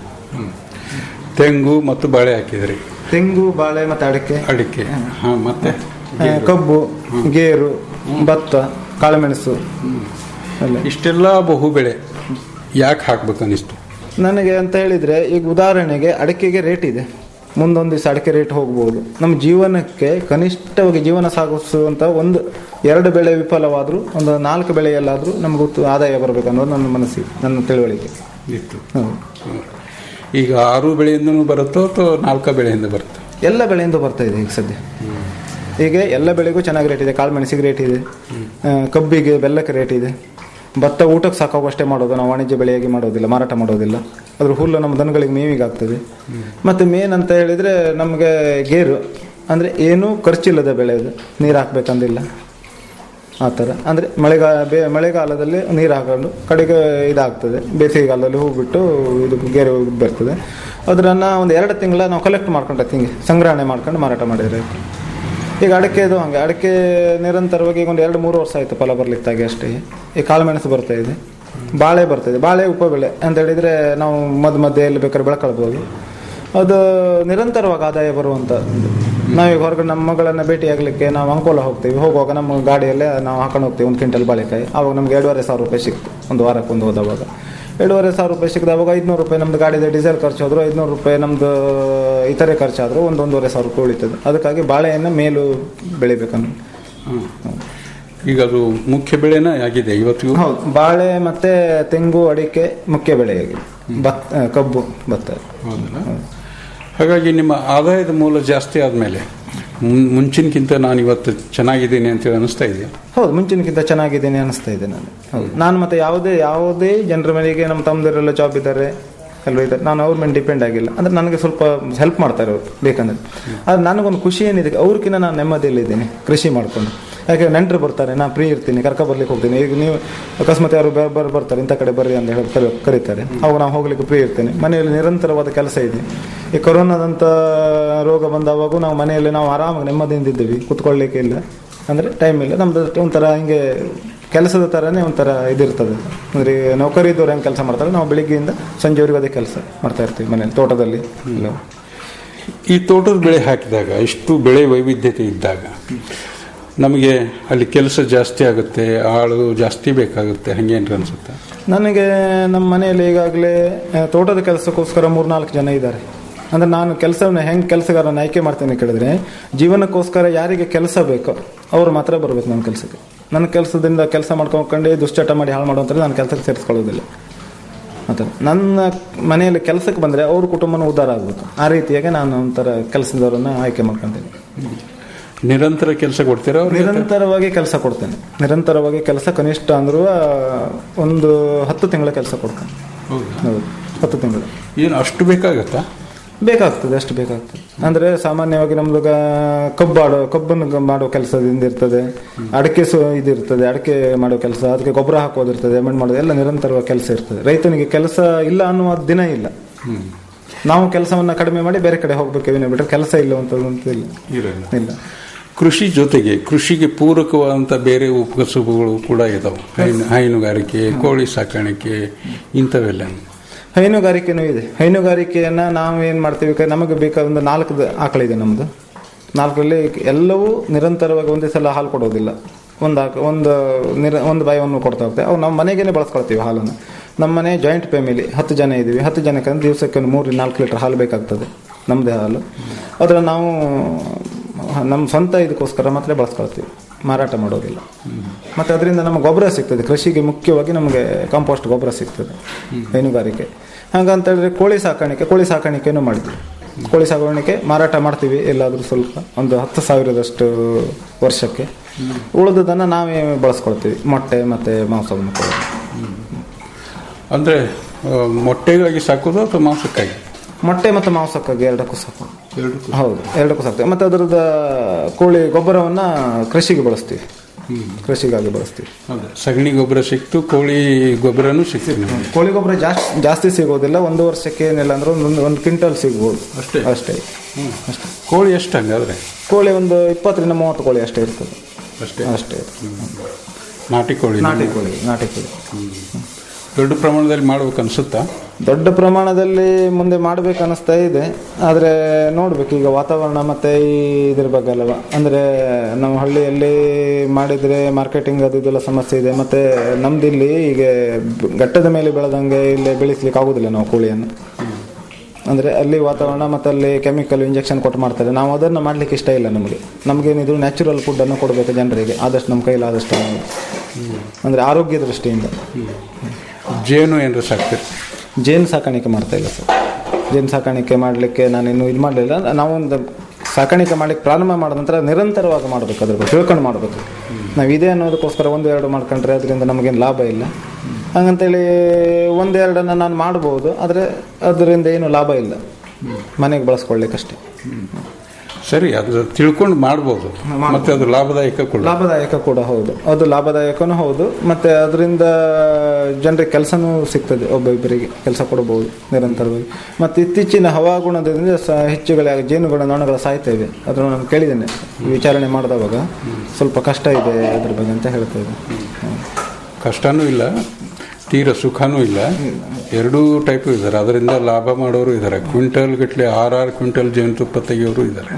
ತೆಂಗು ಮತ್ತು ಬಾಳೆ ಹಾಕಿದ್ರಿ ತೆಂಗು ಬಾಳೆ ಮತ್ತು ಅಡಿಕೆ ಅಡಿಕೆ ಹಾ ಮತ್ತೆ ಆ, ಕಬ್ಬು ಗೇರು ಭತ್ತ ಕಾಳುಮೆಣಸು ಎಲ್ಲ ಇಷ್ಟೆಲ್ಲ ಬಹು ಬೆಳೆ ಯಾಕೆ ಹಾಕ್ಬೇಕು ಅನಿಸ್ತು ನನಗೆ ಅಂತ ಹೇಳಿದ್ರೆ ಈಗ ಉದಾಹರಣೆಗೆ ಅಡಿಕೆಗೆ ರೇಟ್ ಇದೆ ಮುಂದೊಂದು ದಿವಸ ಅಡಿಕೆ ರೇಟ್ ಹೋಗ್ಬೋದು ನಮ್ಮ ಜೀವನಕ್ಕೆ ಕನಿಷ್ಠವಾಗಿ ಜೀವನ ಸಾಗಿಸುವಂತ ಒಂದು ಎರಡು ಬೆಳೆ ವಿಫಲವಾದರೂ ಒಂದು ನಾಲ್ಕು ಬೆಳೆಯಲ್ಲಾದರೂ ನಮ್ಗೆ ಉತ್ತು- ಆದಾಯ ಬರಬೇಕು ಅನ್ನೋದು ನನ್ನ ಮನಸ್ಸಿಗೆ ನನ್ನ ತಿಳುವಳಿಕೆ ಇತ್ತು ಹೌದು. ಈಗ ಆರು ಬೆಳೆಯಿಂದನೂ ಬರುತ್ತೋ ಅಥವಾ ನಾಲ್ಕು ಬೆಳೆಯಿಂದ ಬರುತ್ತೋ ಎಲ್ಲ ಬೆಳೆಯಿಂದ ಬರ್ತಾ ಇದೆ ಈಗ ಸದ್ಯ ಈಗ ಎಲ್ಲ ಬೆಳೆಗೂ ಚೆನ್ನಾಗಿ ರೇಟ್ ಇದೆ ಕಾಳುಮೆಣಸಿಗೆ ರೇಟ್ ಇದೆ ಆ, ಕಬ್ಬಿಗೆ ಬೆಲ್ಲಕ್ಕೆ ರೇಟ್ ಇದೆ ಭತ್ತ ಊಟಕ್ಕೆ ಸಾಕಾಗುವಷ್ಟೇ ಮಾಡೋದು ನಾವು ವಾಣಿಜ್ಯ ಬೆಳೆಯಾಗಿ ಮಾಡೋದಿಲ್ಲ ಮಾರಾಟ ಮಾಡೋದಿಲ್ಲ ಅದ್ರ ಹುಲ್ಲು ನಮ್ಮ ದನಗಳಿಗೆ ಮೇವಿಗೆ ಆಗ್ತದೆ ಮತ್ತು ಮೇನ್ ಅಂತ ಹೇಳಿದರೆ ನಮಗೆ ಗೇರು ಅಂದರೆ ಏನೂ ಖರ್ಚಿಲ್ಲದ ಬೆಳೆ ಇದು ನೀರು ಹಾಕ್ಬೇಕಂದಿಲ್ಲ ಆ ಥರ ಅಂದರೆ ಮಳೆಗಾಲ ಬೇ ಮಳೆಗಾಲದಲ್ಲಿ ನೀರು ಹಾಕೊಂಡು ಕಡೆಗೆ ಇದಾಗ್ತದೆ ಬೇಸಿಗೆಗಾಲದಲ್ಲಿ ಹೂ ಬಿಟ್ಟು ಇದು ಗೇರು ಬರ್ತದೆ ಅದನ್ನು ಒಂದು ಎರಡು ತಿಂಗಳ ನಾವು ಕಲೆಕ್ಟ್ ಮಾಡ್ಕೊಂಡು ಹಿಂಗೆ ಸಂಗ್ರಹಣೆ ಮಾಡ್ಕೊಂಡು ಮಾರಾಟ ಮಾಡಿದ್ರೆ ಆಯ್ತು ಈಗ ಅಡಿಕೆದು ಹಂಗೆ ಅಡಿಕೆ ನಿರಂತರವಾಗಿ ಈಗ ಒಂದು ಎರಡು ಮೂರು ವರ್ಷ ಆಯಿತು ಫಲ ಬರ್ಲಿಕ್ಕಾಗಿ ಅಷ್ಟೇ ಈ ಕಾಳುಮೆಣಸು ಬರ್ತಾ ಇದೆ ಬಾಳೆ ಬರ್ತಾ ಇದೆ ಬಾಳೆ ಉಪಬೆಳೆ ಅಂತ ಹೇಳಿದರೆ ನಾವು ಮಧ್ಯ ಮಧ್ಯೆ ಎಲ್ಲಿ ಬೇಕಾದ್ರೆ ಬೆಳ್ಕೊಳ್ಬೋದು ಅದು ನಿರಂತರವಾಗಿ ಆದಾಯ ಬರುವಂಥ ನಾವೀಗ ಹೊರಗಡೆ ನಮ್ಮ ಮಗಳನ್ನ ಭೇಟಿಯಾಗಲಿಕ್ಕೆ ನಾವು ಅಂಕೋಲ ಹೋಗ್ತೀವಿ ಹೋಗುವಾಗ ನಮ್ಮ ಗಾಡಿಯಲ್ಲೇ ನಾವು ಹಾಕೊಂಡು ಹೋಗ್ತೀವಿ ಒಂದು ಕ್ವಿಂಟಲ್ ಬಾಳೆಕಾಯಿ ಆವಾಗ ನಮ್ಗೆ ಎರಡೂವರೆ ಸಾವಿರ ರೂಪಾಯಿ ಸಿಕ್ತು ಒಂದು ವಾರಕ್ಕೆ ಒಂದು ಹೋದವಾಗ ಎರಡೂವರೆ ಸಾವಿರ ರೂಪಾಯಿ ಸಿಕ್ಕಿದವಾಗ ಐದುನೂರು ರೂಪಾಯಿ ನಮ್ದು ಗಾಡಿದ ಡೀಸೆಲ್ ಖರ್ಚು ಹೋದ್ರು ಐದುನೂರು ರೂಪಾಯಿ ನಮ್ದು ಇತರೆ ಖರ್ಚಾದರೂ ಒಂದು ಒಂದೂವರೆ ಸಾವಿರ ರೂಪಾಯಿ ಉಳಿತದೆ ಅದಕ್ಕಾಗಿ ಬಾಳೆಯನ್ನು ಮೇಲು ಬೆಳಿಬೇಕನ್ನು ಈಗ ಅದು ಮುಖ್ಯ ಬೆಳೆನ ಆಗಿದೆ ಇವತ್ತಿಗೂ ಹೌದು ಬಾಳೆ ಮತ್ತೆ ತೆಂಗು ಅಡಿಕೆ ಮುಖ್ಯ ಬೆಳೆಯಾಗಿದೆ ಭತ್ತ ಆ, ಕಬ್ಬು ಭತ್ತ ಹೌದಲ್ಲ ಹಾಗಾಗಿ ನಿಮ್ಮ ಆದಾಯದ ಮೂಲ ಜಾಸ್ತಿ ಆದಮೇಲೆ ಮುಂಚಿನಕ್ಕಿಂತ ನಾನು ಇವತ್ತು ಚೆನ್ನಾಗಿದ್ದೀನಿ ಅಂತೇಳಿ ಅನಿಸ್ತಾ ಇದೆಯಾ ಹೌದು ಮುಂಚಿನಕ್ಕಿಂತ ಚೆನ್ನಾಗಿದ್ದೀನಿ ಅನಿಸ್ತಾ ಇದೆ ನಾನು ಹೌದು ನಾನು ಮತ್ತೆ ಯಾವುದೇ ಯಾವುದೇ ಜನರ ಮನೆಗೆ ನಮ್ಮ ತಮ್ಮದರೆಲ್ಲ ಜಾಬ್ ಇದ್ದಾರೆ ಎಲ್ಲ ಇದ್ದಾರೆ ನಾನು ಅವ್ರ ಮೇಲೆ ಡಿಪೆಂಡ್ ಆಗಿಲ್ಲ ಅಂದ್ರೆ ನನಗೆ ಸ್ವಲ್ಪ ಹೆಲ್ಪ್ ಮಾಡ್ತಾರೆ ಅವರು ಬೇಕಂದ್ರೆ ಆದ್ರೆ ನನಗೊಂದು ಖುಷಿ ಏನಿದೆ ಅವ್ರಿಗಿಂತ ನಾನು ನೆಮ್ಮದಿಯಲ್ಲಿದ್ದೀನಿ ಕೃಷಿ ಮಾಡ್ಕೊಂಡು ಯಾಕೆ ನೆಂಟರು ಬರ್ತಾರೆ ನಾನು ಫ್ರೀ ಇರ್ತೀನಿ ಕರ್ಕ ಬರ್ಲಿಕ್ಕೆ ಹೋಗ್ತೀನಿ ಈಗ ನೀವು ಅಕಸ್ಮಾತ್ ಯಾರು ಬರ್ ಬರ್- ಬರ್ತಾರೆ ಇಂಥ ಕಡೆ ಬರ್ರಿ ಅಂತ ಹೇಳಿ ಕರೆ ಕರೀತಾರೆ ಅವಾಗ ನಾವು ಹೋಗ್ಲಿಕ್ಕೆ ಫ್ರೀ ಇರ್ತೀನಿ ಮನೆಯಲ್ಲಿ ನಿರಂತರವಾದ ಕೆಲಸ ಇದೆ ಈ ಕೊರೋನಾದಂಥ ರೋಗ ಬಂದವಾಗೂ ನಾವು ಮನೆಯಲ್ಲಿ ನಾವು ಆರಾಮಾಗಿ ನೆಮ್ಮದಿಯಿಂದ ಇದ್ದೀವಿ ಕುತ್ಕೊಳ್ಳಿಕ್ಕೆ ಇಲ್ಲ ಅಂದರೆ ಟೈಮ್ ಇಲ್ಲ ನಮ್ದು ಒಂಥರ ಹಿಂಗೆ ಕೆಲಸದ ಥರನೇ ಒಂಥರ ಇದಿರ್ತದೆ ಅಂದರೆ ನೌಕರಿ ಇದ್ದವ್ರು ಹೆಂಗೆ ಕೆಲಸ ಮಾಡ್ತಾರೆ ನಾವು ಬೆಳಿಗ್ಗೆಯಿಂದ ಸಂಜೆವರೆಗೂ ಅದೇ ಕೆಲಸ ಮಾಡ್ತಾ ಇರ್ತೀವಿ ಮನೇಲಿ ತೋಟದಲ್ಲಿ ಎಲ್ಲ ಈ ತೋಟದ ಬೆಳೆ ಹಾಕಿದಾಗ ಇಷ್ಟು ಬೆಳೆ ವೈವಿಧ್ಯತೆ ಇದ್ದಾಗ ನಮಗೆ ಅಲ್ಲಿ ಕೆಲಸ ಜಾಸ್ತಿ ಆಗುತ್ತೆ ಆಳು ಜಾಸ್ತಿ ಬೇಕಾಗುತ್ತೆ ಹಂಗೇನ್ರ ಅನ್ಸುತ್ತೆ ನನಗೆ ನಮ್ಮ ಮನೆಯಲ್ಲಿ ಈಗಾಗಲೇ ಆ, ತೋಟದ ಕೆಲಸಕ್ಕೋಸ್ಕರ ಮೂರ್ನಾಲ್ಕು ಜನ ಇದ್ದಾರೆ ಅಂದ್ರೆ ನಾನು ಕೆಲಸವನ್ನು ಹೆಂಗೆ ಕೆಲಸಗಾರನ ಆಯ್ಕೆ ಮಾಡ್ತೇನೆ ಕೇಳಿದ್ರೆ ಜೀವನಕ್ಕೋಸ್ಕರ ಯಾರಿಗೆ ಕೆಲಸ ಬೇಕೋ ಅವರು ಮಾತ್ರ ಬರಬೇಕು ನನ್ನ ಕೆಲಸಕ್ಕೆ ನನ್ನ ಕೆಲಸದಿಂದ ಕೆಲಸ ಮಾಡ್ಕೊಂಡ್ಕೊಂಡು ದುಶ್ಚಟ ಮಾಡಿ ಹಾಳು ಮಾಡುವಂತಾರೆ ನಾನು ಕೆಲಸಕ್ಕೆ ಸೇರಿಸ್ಕೊಳ್ಳೋದಿಲ್ಲ ಮತ್ತು ನನ್ನ ಮನೆಯಲ್ಲಿ ಕೆಲಸಕ್ಕೆ ಬಂದರೆ ಅವ್ರ ಕುಟುಂಬನೂ ಉದ್ಧಾರ ಆಗಬೇಕು ಆ ರೀತಿಯಾಗಿ ನಾನು ಒಂಥರ ಕೆಲಸದವರನ್ನ ಆಯ್ಕೆ ಮಾಡ್ಕೊತೀನಿ ನಿರಂತರ ಕೆಲಸ ಕೊಡ್ತೀರಾ ಅವ್ರಿಗೆ? ನಿರಂತರವಾಗಿ ಕೆಲಸ ಕೊಡ್ತೇನೆ ನಿರಂತರವಾಗಿ ಕೆಲಸ ಕನಿಷ್ಠ ಅಂದ್ರೂ ಆ, ಒಂದು ಹತ್ತು ತಿಂಗಳ ಕೆಲಸ ಕೊಡ್ತೇನೆ ಹೌದು ಹತ್ತು ತಿಂಗಳು ಏನು ಅಷ್ಟು ಬೇಕಾಗತ್ತಾ ಬೇಕಾಗ್ತದೆ ಅಷ್ಟು ಬೇಕಾಗ್ತದೆ ಅಂದ್ರೆ ಸಾಮಾನ್ಯವಾಗಿ ನಮ್ದು ಗ- ಕಬ್ಬಾಡೋ ಕಬ್ಬನ್ನು ಗ- ಮಾಡೋ ಕೆಲಸದಿಂದ ಇರ್ತದೆ ಅಡಿಕೆ ಸು ಇದಿರ್ತದೆ ಅಡಿಕೆ ಮಾಡೋ ಕೆಲಸ ಅದಕ್ಕೆ ಗೊಬ್ಬರ ಹಾಕೋದಿರ್ತದೆ ಎಮೆಂಟ್ ಮಾಡೋದು ಎಲ್ಲ ನಿರಂತರವಾಗಿ ಕೆಲಸ ಇರ್ತದೆ ರೈತನಿಗೆ ಕೆಲಸ ಇಲ್ಲ ಅನ್ನುವ ದಿನ ಇಲ್ಲ ನಾವು ಕೆಲಸವನ್ನ ಕಡಿಮೆ ಮಾಡಿ ಬೇರೆ ಕಡೆ ಹೋಗ್ಬೇಕೇನೇ ಬಿಟ್ರೆ ಕೆಲಸ ಇಲ್ಲ ಅಂತ ಇಲ್ಲ ಇರಲ್ಲ ಇಲ್ಲ ಕೃಷಿ ಜೊತೆಗೆ ಕೃಷಿಗೆ ಪೂರಕವಾದಂಥ ಬೇರೆ ಉಪಕಸುಬುಗಳು ಕೂಡ ಇದಾವೆ ಹೈನು ಹೈನುಗಾರಿಕೆ ಕೋಳಿ ಸಾಕಾಣಿಕೆ ಇಂಥವೆಲ್ಲ ಹೈನುಗಾರಿಕೆನೂ ಇದೆ ಹೈನುಗಾರಿಕೆಯನ್ನ ನಾವು ಏನು ಮಾಡ್ತೀವಿ ಕ- ನಮಗೆ ಬೇಕಾದ ಒಂದು ನಾಲ್ಕು ದ- ಆಕಳಿದೆ ನಮ್ಮದು ನಾಲ್ಕರಲ್ಲಿ ಎಲ್ಲವೂ ನಿರಂತರವಾಗಿ ಒಂದೇ ಸಲ ಹಾಲು ಕೊಡೋದಿಲ್ಲ ಒಂದು ಆಕ ಒಂದು ನಿರ ಒಂದು ಬಾಯವನ್ನು ಕೊಡ್ತಾ ಹೋಗ್ತೇವೆ ಅವು ನಮ್ಮ ಮನೆಗೇನೆ ಬಳಸ್ಕೊಳ್ತೀವಿ ಹಾಲನ್ನು ನಮ್ಮ ಮನೆ ಜಾಯಿಂಟ್ ಫ್ಯಾಮಿಲಿ ಹತ್ತು ಜನ ಇದ್ದೀವಿ ಹತ್ತು ಜನಕ್ಕೆ ಅಂದ್ರೆ ದಿವಸಕ್ಕೆ ಒಂದು ಮೂರು ನಾಲ್ಕು ಲೀಟರ್ ಹಾಲು ಬೇಕಾಗ್ತದೆ ನಮ್ಮದೇ ಹಾಲು ಅದರ ನಾವು ನಮ್ಮ ಸ್ವಂತ ಇದಕ್ಕೋಸ್ಕರ ಮಾತ್ರ ಬಳಸ್ಕೊಳ್ತೀವಿ ಮಾರಾಟ ಮಾಡೋದಿಲ್ಲ ಮತ್ತು ಅದರಿಂದ ನಮಗೆ ಗೊಬ್ಬರ ಸಿಗ್ತದೆ ಕೃಷಿಗೆ ಮುಖ್ಯವಾಗಿ ನಮಗೆ ಕಾಂಪೋಸ್ಟ್ ಗೊಬ್ಬರ ಸಿಗ್ತದೆ ಹೈನುಗಾರಿಕೆ ಹಾಗಂತ ಹೇಳಿದ್ರೆ ಕೋಳಿ ಸಾಕಾಣಿಕೆ ಕೋಳಿ ಸಾಕಾಣಿಕೆನೂ ಮಾಡಿದ್ವಿ ಕೋಳಿ ಸಾಕಾಣಿಕೆ ಮಾರಾಟ ಮಾಡ್ತೀವಿ ಎಲ್ಲಾದರೂ ಸ್ವಲ್ಪ ಒಂದು ಹತ್ತು ಸಾವಿರದಷ್ಟು ವರ್ಷಕ್ಕೆ ಉಳಿದದನ್ನು ನಾವೇ ಬಳಸ್ಕೊಳ್ತೀವಿ ಮೊಟ್ಟೆ ಮತ್ತು ಮಾಂಸವನ್ನು ಕೊಡೋದು ಅಂದರೆ ಆ, ಮೊಟ್ಟೆಗಾಗಿ ಸಾಕೋದು ಅಥವಾ ಮಾಂಸಕ್ಕಾಗಿ ಮೊಟ್ಟೆ ಮತ್ತು ಮಾಂಸಕ್ಕಾಗಿ ಎರಡಕ್ಕೂ ಸಾಕು ಹೌದು ಎರಡಕ್ಕೂ ಸಾಕ್ತೇವೆ ಮತ್ತು ಅದರದ ಕೋಳಿ ಗೊಬ್ಬರವನ್ನು ಕೃಷಿಗೆ ಬಳಸ್ತೀವಿ ಕೃಷಿಗಾಗಿ ಬಳಸ್ತೀವಿ ಹೌದು ಸಗಣಿ ಗೊಬ್ಬರ ಸಿಕ್ತು ಕೋಳಿ ಗೊಬ್ಬರನೂ ಸಿಕ್ತು ನಿಮಗೆ ಕೋಳಿ ಗೊಬ್ಬರ ಜಾಸ್ತಿ ಜಾಸ್ತಿ ಸಿಗೋದಿಲ್ಲ ಒಂದು ವರ್ಷಕ್ಕೆ ಏನಿಲ್ಲ ಅಂದ್ರೆ ಒಂದು ಒಂದು ಕ್ವಿಂಟಲ್ ಸಿಗ್ಬೋದು ಅಷ್ಟೇ ಅಷ್ಟೇ ಅಷ್ಟೇ ಕೋಳಿ ಎಷ್ಟು ಹಂಗಾದ್ರೆ ಕೋಳಿ ಒಂದು ಇಪ್ಪತ್ತರಿಂದ ಮೂವತ್ತು ಕೋಳಿ ಅಷ್ಟೇ ಇರ್ತದೆ ಅಷ್ಟೇ ಅಷ್ಟೇ ನಾಟಿ ಕೋಳಿ ನಾಟಿ ಕೋಳಿ ನಾಟಿ ಕೋಳಿ ದೊಡ್ಡ ಪ್ರಮಾಣದಲ್ಲಿ ಮಾಡ್ಬೇಕು ಅನ್ಸುತ್ತಾ ದೊಡ್ಡ ಪ್ರಮಾಣದಲ್ಲಿ ಮುಂದೆ ಮಾಡ್ಬೇಕು ಅನಿಸ್ತಾ ಇದೆ ಆದರೆ ನೋಡ್ಬೇಕು ಈಗ ವಾತಾವರಣ ಮತ್ತೆ ಈ ಇದ್ರ ಬಗ್ಗೆ ಅಲ್ಲವ ಅಂದರೆ ನಾವು ಹಳ್ಳಿಯಲ್ಲಿ ಮಾಡಿದರೆ ಮಾರ್ಕೆಟಿಂಗ್ ಅದು ಇದೆಲ್ಲ ಸಮಸ್ಯೆ ಇದೆ ಮತ್ತೆ ನಮ್ದು ಇಲ್ಲಿ ಈಗ ಘಟ್ಟದ ಮೇಲೆ ಬೆಳೆದಂಗೆ ಇಲ್ಲಿ ಬೆಳೆಸ್ಲಿಕ್ಕೆ ಆಗೋದಿಲ್ಲ ನಾವು ಕೋಳಿಯನ್ನು ಅಂದರೆ ಅಲ್ಲಿ ವಾತಾವರಣ ಮತ್ತು ಅಲ್ಲಿ ಕೆಮಿಕಲ್ ಇಂಜೆಕ್ಷನ್ ಕೊಟ್ಟು ಮಾಡ್ತಾರೆ ನಾವು ಅದನ್ನು ಮಾಡಲಿಕ್ಕೆ ಇಷ್ಟ ಇಲ್ಲ ನಮಗೆ ನಮಗೇನಿದ್ರು ನ್ಯಾಚುರಲ್ ಫುಡ್ಡನ್ನು ಕೊಡಬೇಕು ಜನರಿಗೆ ಆದಷ್ಟು ನಮ್ಮ ಕೈಲಾದಷ್ಟು ಅಂದರೆ ಆರೋಗ್ಯ ದೃಷ್ಟಿಯಿಂದ ಜೇನು ಏನಾರು ಸಾಕ್ತೀರಿ ಜೇನು ಸಾಕಾಣಿಕೆ ಮಾಡ್ತಾ ಇಲ್ಲ ಸರ್ ಜೇನು ಸಾಕಾಣಿಕೆ ಮಾಡಲಿಕ್ಕೆ ನಾನಿನ್ನು ಇದು ಮಾಡಲಿಲ್ಲ ನಾವೊಂದು ಸಾಕಾಣಿಕೆ ಮಾಡಲಿಕ್ಕೆ ಪ್ರಾರಂಭ ಮಾಡಿದ ನಂತರ ನಿರಂತರವಾಗಿ ಮಾಡಬೇಕು ಅದ್ರ ಬಗ್ಗೆ ತಿಳ್ಕೊಂಡು ಮಾಡಬೇಕು ನಾವು ಇದೆ ಅನ್ನೋದಕ್ಕೋಸ್ಕರ ಒಂದು ಎರಡು ಮಾಡ್ಕೊಂಡ್ರೆ ಅದರಿಂದ ನಮಗೇನು ಲಾಭ ಇಲ್ಲ ಹಂಗಂತೇಳಿ ಒಂದೆರಡನ್ನು ನಾನು ಮಾಡ್ಬೋದು ಆದರೆ ಅದರಿಂದ ಏನು ಲಾಭ ಇಲ್ಲ ಮನೆಗೆ ಬಳಸ್ಕೊಳ್ಳಿಕ್ಕಷ್ಟೇ ಸರಿ ಅದು ತಿಳ್ಕೊಂಡು ಮಾಡ್ಬೋದು ಮತ್ತೆ ಅದು ಲಾಭದಾಯಕ ಕೂಡ ಲಾಭದಾಯಕ ಕೂಡ ಹೌದು ಅದು ಲಾಭದಾಯಕನೂ ಹೌದು ಮತ್ತೆ ಅದರಿಂದ ಜನರಿಗೆ ಕೆಲಸನೂ ಸಿಗ್ತದೆ ಒಬ್ಬೊಬ್ಬರಿಗೆ ಕೆಲಸ ಕೊಡಬಹುದು ನಿರಂತರವಾಗಿ ಮತ್ತೆ ಇತ್ತೀಚಿನ ಹವಾಗುಣದಿಂದ ಸ ಹೆಚ್ಚುಗಳ ಜೇನುಗಳ ನೊಣಗಳು ಸಾಯ್ತೇವೆ ಅದನ್ನು ನಾನು ಕೇಳಿದ್ದೇನೆ ವಿಚಾರಣೆ ಮಾಡಿದವಾಗ ಸ್ವಲ್ಪ ಕಷ್ಟ ಇದೆ ಅದ್ರ ಬಗ್ಗೆ ಅಂತ ಹೇಳ್ತಾ ಇದ್ದೆ ಕಷ್ಟನೂ ಇಲ್ಲ ತೀರ ಸುಖನೂ ಇಲ್ಲ ಎರಡೂ ಟೈಪ್ ಇದ್ದಾರೆ ಅದರಿಂದ ಲಾಭ ಮಾಡೋರು ಇದ್ದಾರೆ ಕ್ವಿಂಟಲ್ ಗಟ್ಟಲೆ ಆರಾರು ಕ್ವಿಂಟಲ್ ಜೇನುತುಪ್ಪ ತೆಗಿಯೋರು ಇದ್ದಾರೆ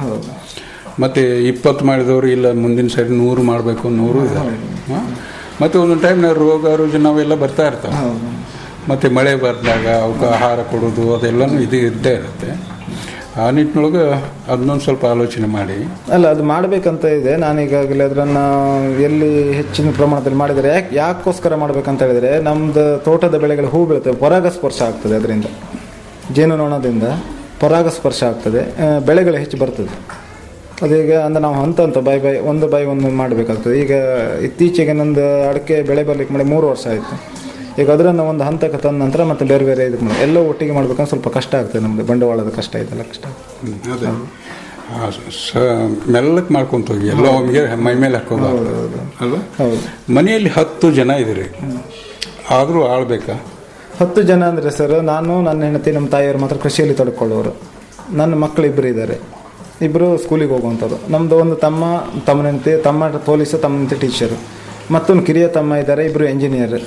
ಮತ್ತೆ ಇಪ್ಪತ್ತು ಮಾಡಿದವರು ಇಲ್ಲ ಮುಂದಿನ ಸರಿ ನೂರು ಮಾಡಬೇಕು ನೂರು ಇದ್ದಾರೆ ಹ? ಮತ್ತೆ ಒಂದೊಂದು ಟೈಮ್ನಾಗ ರೋಗ ರುಜಿನ ಅವೆಲ್ಲ ಬರ್ತಾ ಇರ್ತವೆ ಮತ್ತೆ ಮಳೆ ಬಂದಾಗ ಅವಕ್ಕೆ ಆಹಾರ ಕೊಡೋದು ಅದೆಲ್ಲನೂ ಇದು ಇದ್ದೇ ಇರುತ್ತೆ ಆ ನಿಟ್ಟಿನೊಳಗೆ ಅದನ್ನೊಂದು ಸ್ವಲ್ಪ ಆಲೋಚನೆ ಮಾಡಿ ಅಲ್ಲ ಅದು ಮಾಡಬೇಕಂತ ಇದೆ ನಾನು ಈಗಾಗಲೇ ಅದನ್ನು ಎಲ್ಲಿ ಹೆಚ್ಚಿನ ಪ್ರಮಾಣದಲ್ಲಿ ಮಾಡಿದರೆ ಯಾಕೆ ಯಾಕೋಸ್ಕರ ಮಾಡ್ಬೇಕಂತ ಹೇಳಿದ್ರೆ ನಮ್ದು ತೋಟದ ಬೆಳೆಗಳು ಹೂ ಬೀಳ್ತವೆ ಪರಾಗಸ್ಪರ್ಶ ಆಗ್ತದೆ ಅದರಿಂದ ಜೇನುನೊಣದಿಂದ ಪರಾಗಸ್ಪರ್ಶ ಆಗ್ತದೆ ಆ, ಬೆಳೆಗಳು ಹೆಚ್ಚು ಬರ್ತದೆ ಅದೀಗ ಅಂದ್ರೆ ನಾವು ಹಂತ ಹಂತ ಬೈ ಬೈ ಒಂದು ಬೈ ಒಂದು ಮಾಡಬೇಕಾಗ್ತದೆ ಈಗ ಇತ್ತೀಚೆಗೆ ನಂದು ಅಡಿಕೆ ಬೆಳೆ ಬರ್ಲಿಕ್ಕೆ ಮಾಡಿ ಮೂರು ವರ್ಷ ಆಯಿತು ಈಗ ಅದನ್ನು ಒಂದು ಹಂತಕ್ಕೆ ತಂದ ನಂತರ ಮತ್ತೆ ಬೇರೆ ಬೇರೆ ಇದಕ್ಕೆ ಮಾಡಿ ಎಲ್ಲ ಒಟ್ಟಿಗೆ ಮಾಡ್ಬೇಕಂದ್ರೆ ಸ್ವಲ್ಪ ಕಷ್ಟ ಆಗ್ತದೆ ನಮ್ದು ಬಂಡವಾಳದ ಕಷ್ಟ ಇದೆಲ್ಲ ಕಷ್ಟ ಅದೇ ಆ, ಸ ಮೆಲ್ಲಕ್ಕೆ ಮಾಡ್ಕೊಂತ ಹೋಗಿ ಎಲ್ಲ ಒಮ್ಮೆಗೆ ಮೈ ಮೇಲೆ ಹಾಕೋಬಾರ್ದು ಅಲ್ವಾ ಮನೆಯಲ್ಲಿ ಹತ್ತು ಜನ ಇದ್ದೀರಿ ಆದರೂ ಆಳ್ಬೇಕಾ ಹತ್ತು ಜನ ಅಂದರೆ ಸರ್ ನಾನು ನನ್ನ ಹೆಂಡತಿ ನಮ್ಮ ತಾಯಿಯವರು ಮಾತ್ರ ಕೃಷಿಯಲ್ಲಿ ತೊಡ್ಕೊಳ್ಳೋರು ನನ್ನ ಮಕ್ಕಳು ಇಬ್ಬರು ಇದ್ದಾರೆ ಇಬ್ಬರು ಸ್ಕೂಲಿಗೆ ಹೋಗುವಂಥದ್ದು ನಮ್ಮದು ಒಂದು ತಮ್ಮ ತಮ್ಮನಂತೆ ತಮ್ಮ ಪೊಲೀಸ್ ತಮ್ಮನಂತೆ ಟೀಚರು ಮತ್ತೊಂದು ಕಿರಿಯ ತಮ್ಮ ಇದ್ದಾರೆ ಇಬ್ಬರು ಎಂಜಿನಿಯರ್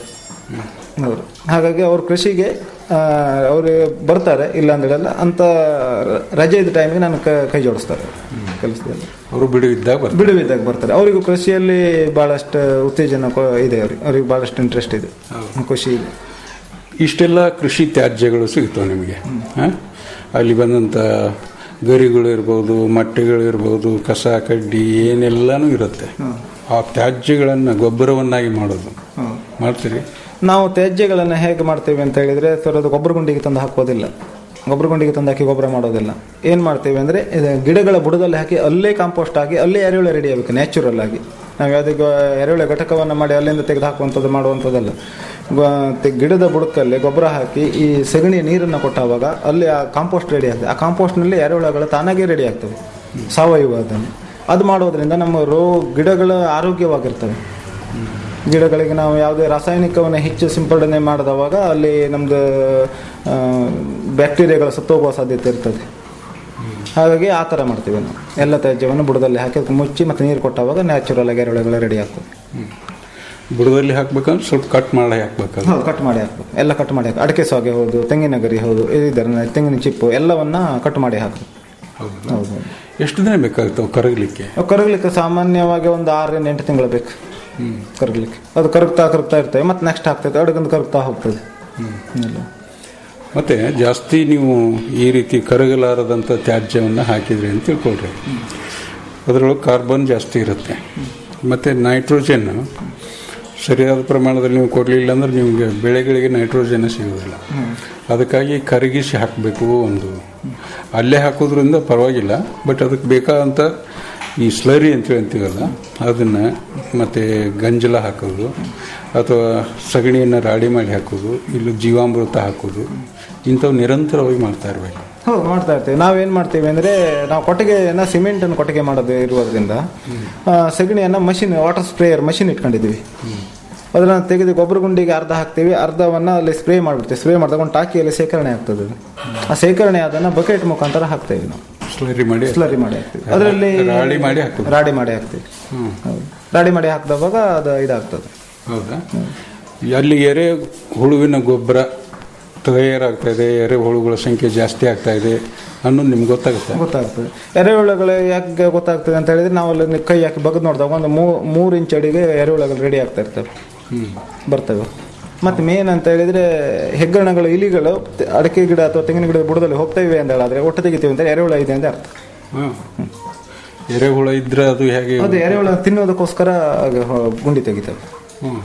ಅವರು ಹಾಗಾಗಿ ಅವ್ರು ಕೃಷಿಗೆ ಅವರು ಬರ್ತಾರೆ ಇಲ್ಲ ಅಂದೇಳಲ್ಲ ಅಂತ ರಜೆ ಇದ್ದ ಟೈಮಿಗೆ ನಾನು ಕ- ಕೈ ಜೋಡಿಸ್ತಾರೆ ಕೆಲಸದಲ್ಲಿ ಅವರು ಬಿಡುವಿದ್ದಾಗ ಬರ್ತಾರೆ ಬಿಡುವಿದ್ದಾಗ ಬರ್ತಾರೆ ಅವರಿಗೂ ಕೃಷಿಯಲ್ಲಿ ಭಾಳಷ್ಟು ಉತ್ತೇಜನ ಕೊ- ಇದೆ ಅವ್ರಿಗೆ ಅವ್ರಿಗೆ ಭಾಳಷ್ಟು ಇಂಟ್ರೆಸ್ಟ್ ಇದೆ ಖುಷಿ ಇದೆ ಇಷ್ಟೆಲ್ಲ ಕೃಷಿ ತ್ಯಾಜ್ಯಗಳು ಸಿಗ್ತವೆ ನಿಮಗೆ ಹ? ಅಲ್ಲಿ ಬಂದಂಥ ಗರಿಗಳು ಇರ್ಬೋದು ಮೊಟ್ಟೆಗಳು ಇರ್ಬೋದು ಕಸ ಕಡ್ಡಿ ಏನೆಲ್ಲನೂ ಇರುತ್ತೆ ಆ ತ್ಯಾಜ್ಯಗಳನ್ನು ಗೊಬ್ಬರವನ್ನಾಗಿ ಮಾಡೋದು ಮಾಡ್ತೀರಿ ನಾವು ತ್ಯಾಜ್ಯಗಳನ್ನು ಹೇಗೆ ಮಾಡ್ತೇವೆ ಅಂತ ಹೇಳಿದ್ರೆ ಸರ್ ಅದು ಗೊಬ್ಬರ ಗುಂಡಿಗೆ ತಂದು ಹಾಕೋದಿಲ್ಲ ಗೊಬ್ಬರ ಗುಂಡಿಗೆ ತಂದು ಹಾಕಿ ಗೊಬ್ಬರ ಮಾಡೋದಿಲ್ಲ ಏನು ಮಾಡ್ತೇವೆ ಅಂದರೆ ಗಿಡಗಳ ಬುಡದಲ್ಲಿ ಹಾಕಿ ಅಲ್ಲೇ ಕಾಂಪೋಸ್ಟ್ ಆಗಿ ಅಲ್ಲೇ ಎರೆಹುಳ ರೆಡಿ ಆಗಬೇಕು ನ್ಯಾಚುರಲ್ ಆಗಿ ನಾವು ಯಾವುದೇ ಎರೆಹುಳ ಘಟಕವನ್ನು ಮಾಡಿ ಅಲ್ಲಿಂದ ತೆಗೆದು ಹಾಕುವಂಥದ್ದು ಮಾಡುವಂಥದ್ದಲ್ಲ ಗ- ತೆ- ಗಿಡದ ಬುಡಕಲ್ಲಿ ಗೊಬ್ಬರ ಹಾಕಿ ಈ ಸಗಣಿಯ ನೀರನ್ನು ಕೊಟ್ಟಾಗ ಅಲ್ಲಿ ಆ ಕಾಂಪೋಸ್ಟ್ ರೆಡಿ ಆಗ್ತದೆ ಆ ಕಾಂಪೋಸ್ಟ್ನಲ್ಲಿ ಎರೆಹುಳಗಳು ತಾನಾಗೇ ರೆಡಿ ಆಗ್ತವೆ ಸಾವಯವ ಅದನ್ನು ಅದು ಮಾಡೋದ್ರಿಂದ ನಮ್ಮ ರೋ ಗಿಡಗಳು ಆರೋಗ್ಯವಾಗಿರ್ತವೆ ಗಿಡಗಳಿಗೆ ನಾವು ಯಾವುದೇ ರಾಸಾಯನಿಕವನ್ನು ಹೆಚ್ಚು ಸಿಂಪಡಣೆ ಮಾಡಿದವಾಗ ಅಲ್ಲಿ ನಮ್ಮದು ಬ್ಯಾಕ್ಟೀರಿಯಾಗಳ ಸತ್ತೋಗುವ ಸಾಧ್ಯತೆ ಇರ್ತದೆ ಹಾಗಾಗಿ ಆ ಥರ ಮಾಡ್ತೀವಿ ನಾವು ಎಲ್ಲ ತ್ಯಾಜ್ಯವನ್ನು ಬುಡದಲ್ಲಿ ಹಾಕಿ ಅದಕ್ಕೆ ಮುಚ್ಚಿ ಮತ್ತು ನೀರು ಕೊಟ್ಟಾಗ ನ್ಯಾಚುರಲ್ ಆಗಿ ಎರೆಹುಳಗಳು ರೆಡಿ ಆಗ್ತದೆ ಬುಡದಲ್ಲಿ ಹಾಕ್ಬೇಕಂದ್ರೆ ಸ್ವಲ್ಪ ಕಟ್ ಮಾಡಿ ಹಾಕ್ಬೇಕು ಹೌದು ಕಟ್ ಮಾಡಿ ಹಾಕ್ಬೇಕು ಎಲ್ಲ ಕಟ್ ಮಾಡಿ ಹಾಕಿ ಅಡಿಕೆ ಸಾಗೆ ಹೌದು ತೆಂಗಿನ ಗರಿ ಹೌದು ಇದರ ತೆಂಗಿನ ಚಿಪ್ಪು ಎಲ್ಲವನ್ನ ಕಟ್ ಮಾಡಿ ಹಾಕಬೇಕು ಹೌದು ಎಷ್ಟು ದಿನ ಬೇಕಾಗ್ತವೆ ಕರಗಲಿಕ್ಕೆ ಅವು ಕರಗಲಿಕ್ಕೆ ಸಾಮಾನ್ಯವಾಗಿ ಒಂದು ಆರರಿಂದ ಎಂಟು ತಿಂಗಳು ಬೇಕು ಕರಗಲಿಕ್ಕೆ ಅದು ಕರಗ್ತಾ ಕರಗ್ತಾ ಇರ್ತವೆ ಮತ್ತೆ ನೆಕ್ಸ್ಟ್ ಆಗ್ತದೆ ಅಡುಗಂದು ಕರಗ್ತಾ ಹೋಗ್ತದೆ ಇಲ್ಲ. ಮತ್ತೆ ಜಾಸ್ತಿ ನೀವು ಈ ರೀತಿ ಕರಗಲಾರದಂಥ ತ್ಯಾಜ್ಯವನ್ನು ಹಾಕಿದ್ರಿ ಅಂತ ತಿಳ್ಕೊಳ್ರಿ ಅದರೊಳಗೆ ಕಾರ್ಬನ್ ಜಾಸ್ತಿ ಇರುತ್ತೆ ಮತ್ತು ನೈಟ್ರೋಜನ್ ಸರಿಯಾದ ಪ್ರಮಾಣದಲ್ಲಿ ನೀವು ಕೊಡಲಿಲ್ಲ ಅಂದ್ರೆ ನಿಮಗೆ ಬೆಳೆಗಳಿಗೆ ನೈಟ್ರೋಜನ್ ಸಿಗೋದಿಲ್ಲ ಅದಕ್ಕಾಗಿ ಕರಗಿಸಿ ಹಾಕಬೇಕು ಒಂದು ಅಲ್ಲೇ ಹಾಕೋದ್ರಿಂದ ಪರವಾಗಿಲ್ಲ ಬಟ್ ಅದಕ್ಕೆ ಬೇಕಾದಂಥ ಈ ಸ್ಲರಿ ಅಂತ ಅಂತೀವಲ್ಲ ಅದನ್ನು ಮತ್ತು ಗಂಜಲ ಹಾಕೋದು ಅಥವಾ ಸಗಣಿಯನ್ನು ರಾಡಿ ಮಾಡಿ ಹಾಕೋದು ಇಲ್ಲ ಜೀವಾಮೃತ ಹಾಕೋದು ಇಂಥವು ನಿರಂತರವಾಗಿ ಮಾಡ್ತಾ ಇರಬೇಕು ಹೌದು ಮಾಡ್ತಾ ಇರ್ತೀವಿ ನಾವೇನ್ ಮಾಡ್ತೀವಿ ಅಂದ್ರೆ ನಾವು ಕೊಟ್ಟಿಗೆಯನ್ನ ಸಿಮೆಂಟ್ ಅನ್ನು ಕೊಟ್ಟಿಗೆ ಮಾಡೋದು ಇರುವುದರಿಂದ ಆ, ಸಗಣಿಯನ್ನ ಮಷಿನ್ ವಾಟರ್ ಸ್ಪ್ರೇಯರ್ ಮಷಿನ್ ಇಟ್ಕೊಂಡಿದೀವಿ ಅದನ್ನ ತೆಗೆದು ಗೊಬ್ಬರ ಗುಂಡಿಗೆ ಅರ್ಧ ಹಾಕ್ತೀವಿ ಅರ್ಧವನ್ನ ಅಲ್ಲಿ ಸ್ಪ್ರೇ ಮಾಡ್ಬಿಡ್ತೀವಿ ಸ್ಪ್ರೇ ಮಾಡಿದಾಗ ಒಂದು ಟಾಕಿಯಲ್ಲಿ ಶೇಖರಣೆ ಆಗ್ತದೆ ಅದು. ಆ ಶೇಖರಣೆ ಅದನ್ನ ಬಕೆಟ್ ಮುಖಾಂತರ ಹಾಕ್ತೇವೆ ನಾವು ಸ್ಲರಿ ಮಾಡಿ ಸ್ಲರಿ ಮಾಡಿ ಹಾಕ್ತೀವಿ ಅದರಲ್ಲಿ ರಾಡಿ ಮಾಡಿ ಹಾಕೋದು ರಾಡಿ ಮಾಡಿ ಹಾಕ್ತೀವಿ ಹ್ಮ್. ಹೌದು. ರಾಡಿ ಮಾಡಿ ಹಾಕಿದವಾಗ ಅದು ಇದಾಗ್ತದೆ ಹೌದಾ ಅಲ್ಲಿ ಎರೆ ಹುಳುವಿನ ಗೊಬ್ಬರ ತಯಾರಾಗ್ತಾ ಇದೆ ಎರೆಹುಳುಗಳ ಸಂಖ್ಯೆ ಜಾಸ್ತಿ ಆಗ್ತಾ ಇದೆ ಅನ್ನೋದು ನಿಮ್ಗೆ ಗೊತ್ತಾಗುತ್ತೆ ಗೊತ್ತಾಗ್ತದೆ ಎರೆಹುಳುಗಳು ಯಾಕೆ ಗೊತ್ತಾಗ್ತದೆ ಅಂತ ಹೇಳಿದ್ರೆ ನಾವು ಅಲ್ಲಿ ಕೈ ಹಾಕಿ ಬಗ್ದು ನೋಡಿದಾಗ ಒಂದು ಮೂ- ಮೂರು ಇಂಚ್ ಅಡಿಗೆ ಎರೆಹುಳುಗಳು ರೆಡಿ ಆಗ್ತಾ ಇರ್ತವೆ ಹ್ಮ್. ಬರ್ತವೆ ಮತ್ತೆ ಮೇನ್ ಅಂತ ಹೇಳಿದ್ರೆ ಹೆಗ್ಗಣಗಳು ಇಲಿಗಳು ತ- ಅಡಿಕೆ ಗಿಡ ಅಥವಾ ತೆಂಗಿನ ಗಿಡದ ಬುಡದಲ್ಲಿ ಹೋಗ್ತಾ ಇವೆ ಅಂತ ಹೇಳಿದ್ರೆ ಒಟ್ಟು ತೆಗಿತೀವಿ ಅಂತ ಎರೆಹುಳ ಇದೆ ಅಂತ ಅರ್ಥ ಹ್ಮ್. ಎರೆಹುಳ ಇದ್ರೆ ಅದು ಹೇಗೆ ಅದು ಎರೆಹುಳ ತಿನ್ನೋದಕ್ಕೋಸ್ಕರ ಆಗ ಹೊ- ಗುಂಡಿ ತೆಗಿತವೆ ಹ್ಮ್.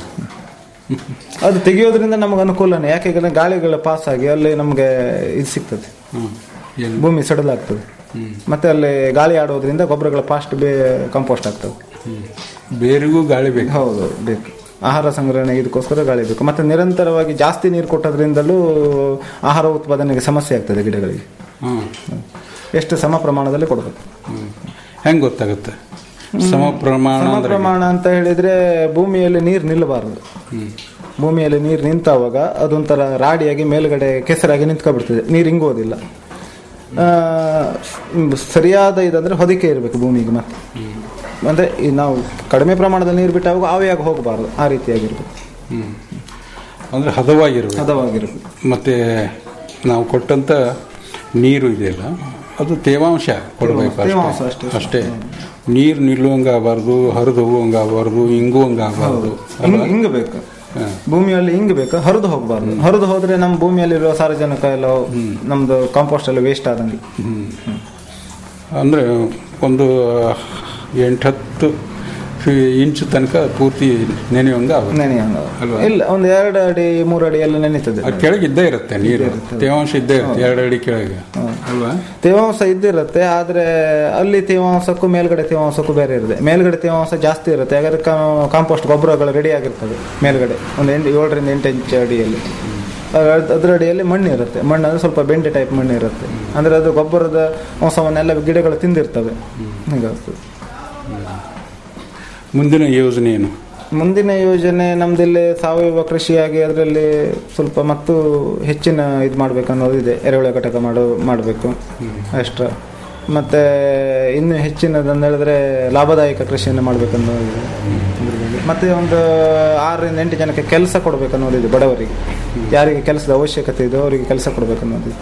ಅದು ತೆಗೆಯೋದ್ರಿಂದ ನಮಗೆ ಅನುಕೂಲನೇ ಯಾಕೆ ಈಗ ಗಾಳಿಗಳ ಪಾಸ್ ಆಗಿ ಅಲ್ಲಿ ನಮಗೆ ಇದು ಸಿಗ್ತದೆ ಹ್ಮ್. ಏನು? ಭೂಮಿ ಸಡಲಾಗ್ತದೆ ಮತ್ತೆ ಅಲ್ಲಿ ಗಾಳಿ ಆಡೋದ್ರಿಂದ ಗೊಬ್ಬರಗಳ ಫಾಸ್ಟ್ ಬೇ ಕಂಪೋಸ್ಟ್ ಆಗ್ತವೆ ಬೇರಿಗೂ ಗಾಳಿ ಬೇಕು ಹೌದು ಬೇಕು ಆಹಾರ ಸಂಗ್ರಹಣೆ ಇದಕ್ಕೋಸ್ಕರ ಗಾಳಿ ಬೇಕು ಮತ್ತೆ ನಿರಂತರವಾಗಿ ಜಾಸ್ತಿ ನೀರು ಕೊಟ್ಟೋದ್ರಿಂದಲೂ ಆಹಾರ ಉತ್ಪಾದನೆಗೆ ಸಮಸ್ಯೆ ಆಗ್ತದೆ ಗಿಡಗಳಿಗೆ ಹ್ಮ್. ಎಷ್ಟು ಸಮ ಪ್ರಮಾಣದಲ್ಲಿ ಕೊಡಬೇಕು ಹ್ಮ್. ಹೆಂಗ್ ಗೊತ್ತಾಗುತ್ತೆ ಸಮ ಪ್ರಮಾಣ ಸಮ ಅಂದ್ರೆ ಪ್ರಮಾಣ ಅಂತ ಹೇಳಿದ್ರೆ ಭೂಮಿಯಲ್ಲಿ ನೀರು ನಿಲ್ಲಬಾರದು ಹ್ಮ್. ಭೂಮಿಯಲ್ಲಿ ನೀರು ನಿಂತಾವಾಗ ಅದೊಂಥರ ರಾಡಿಯಾಗಿ ಮೇಲ್ಗಡೆ ಕೆಸರಾಗಿ ನಿಂತ್ಕೊಬಿಡ್ತದೆ ನೀರು ಇಂಗೋದಿಲ್ಲ ಆ, ಮ್, ಸರಿಯಾದ ಇದಂದ್ರೆ ಹೊದಿಕೆ ಇರಬೇಕು ಭೂಮಿಗೆ ಮತ್ತೆ ಅಂದ್ರೆ ಈ ನಾವು ಕಡಿಮೆ ಪ್ರಮಾಣದ ನೀರು ಬಿಟ್ಟಾಗ ಆವಿಯಾಗಿ ಹೋಗಬಾರ್ದು ಆ ರೀತಿಯಾಗಿರ್ಬೇಕು ಹ್ಮ್. ಅಂದ್ರೆ ಹದವಾಗಿರ್ಬೇಕು ಹದವಾಗಿರ್ಬೇಕು ಮತ್ತೆ ನಾವು ಕೊಟ್ಟಂತ ನೀರು ಇದೆಯಲ್ಲ ಅದು ತೇವಾಂಶ ಕೊಡಬೇಕು ತೇವಾಂಶ ಅಷ್ಟೇ ಅಷ್ಟೇ. ಅಷ್ಟೇ ನೀರು ನಿಲ್ಲುವಂಗ ಆಗಬಾರ್ದು ಹರಿದು ಹೋಗುವಂಗ ಆಗಬಾರ್ದು ಹಿಂಗುವಂಗ ಆಗಬಾರ್ದು ಹಿಂಗ್ ಹಿಂಗ್ ಬೇಕು ಭೂಮಿಯಲ್ಲಿ ಹಿಂಗ್ ಬೇಕು ಹರಿದು ಹೋಗಬಾರ್ದು ಹರಿದು ಹೋದ್ರೆ ನಮ್ಮ ಭೂಮಿಯಲ್ಲಿರುವ ಸಾರಜನಕ ಎಲ್ಲ ನಮ್ದು ಕಾಂಪೋಸ್ಟ್ ಎಲ್ಲ ವೇಸ್ಟ್ ಆದಂಗೆ ಅಂದ್ರೆ ಒಂದು ಎಂಟತ್ತು ಇಂಚು ತನಕ ಪೂರ್ತಿ ನೆನೆಯುವಂಗ ಆಗುತ್ತೆ ನೆನೆಯಂಗ ಅಲ್ವಾ ಇಲ್ಲ ಒಂದು ಎರಡು ಅಡಿ ಮೂರು ಅಡಿ ಎಲ್ಲ ನೆನೀತದೆ ಅದು ಕೆಳಗೆ ಇದ್ದೇ ಇರುತ್ತೆ ನೀರು ತೇವಾಂಶ ಇದ್ದೇ ಇರುತ್ತೆ ಎರಡು ಅಡಿ ಕೆಳಗೆ ಅಲ್ವಾ ತೇವಾಂಶ ಇದ್ದಿರುತ್ತೆ ಆದ್ರೆ ಅಲ್ಲಿ ತೇವಾಂಶಕ್ಕೂ ಮೇಲ್ಗಡೆ ತೇವಾಂಶಕ್ಕೂ ಬೇರೆ ಇರುತ್ತೆ ಮೇಲ್ಗಡೆ ತೇವಾಂಶ ಜಾಸ್ತಿ ಇರುತ್ತೆ ಯಾಕಂದ್ರೆ ಕಾಂಪೋಸ್ಟ್ ಗೊಬ್ಬರಗಳು ರೆಡಿ ಆಗಿರ್ತದೆ ಮೇಲ್ಗಡೆ ಒಂದು ಎಂಟು ಏಳರಿಂದ ಎಂಟು ಇಂಚ್ ಅಡಿಯಲ್ಲಿ ಅದ್- ಅದ್ರ ಅಡಿಯಲ್ಲಿ ಮಣ್ಣು ಇರುತ್ತೆ ಮಣ್ಣು ಅಂದ್ರೆ ಸ್ವಲ್ಪ ಬೆಂಡೆ ಟೈಪ್ ಮಣ್ಣು ಇರುತ್ತೆ ಅಂದ್ರೆ ಅದು ಗೊಬ್ಬರದ ಅಂಶವನ್ನೆಲ್ಲ ಗಿಡಗಳು ತಿಂದಿರ್ತವೆ ಹೀಗಾಗ್ತದೆ ಮುಂದಿನ ಯೋಜನೆ ಏನು ಮುಂದಿನ ಯೋಜನೆ ನಮ್ದಿಲ್ಲಿ ಸಾವಯವ ಕೃಷಿಯಾಗಿ ಅದರಲ್ಲಿ ಸ್ವಲ್ಪ ಮತ್ತು ಹೆಚ್ಚಿನ ಇದು ಮಾಡ್ಬೇಕು ಅನ್ನೋದು ಇದೆ ಎರೆಹುಳ ಘಟಕ ಮಾಡೋ ಮಾಡಬೇಕು ಎಕ್ಸ್ಟ್ರಾ ಮತ್ತೆ ಇನ್ನು ಹೆಚ್ಚಿನದಂತ ಹೇಳಿದ್ರೆ ಲಾಭದಾಯಕ ಕೃಷಿಯನ್ನು ಮಾಡ್ಬೇಕು ಅನ್ನೋದು ಇದೆ ಇದ್ರ ಬಗ್ಗೆ. ಮತ್ತೆ ಒಂದು ಆರರಿಂದ ಎಂಟು ಜನಕ್ಕೆ ಕೆಲಸ ಕೊಡ್ಬೇಕು ಅನ್ನೋದಿದೆ ಬಡವರಿಗೆ ಯಾರಿಗೆ ಕೆಲಸದ ಅವಶ್ಯಕತೆ ಇದೆ ಅವರಿಗೆ ಕೆಲಸ ಕೊಡ್ಬೇಕು ಅನ್ನೋದಿದೆ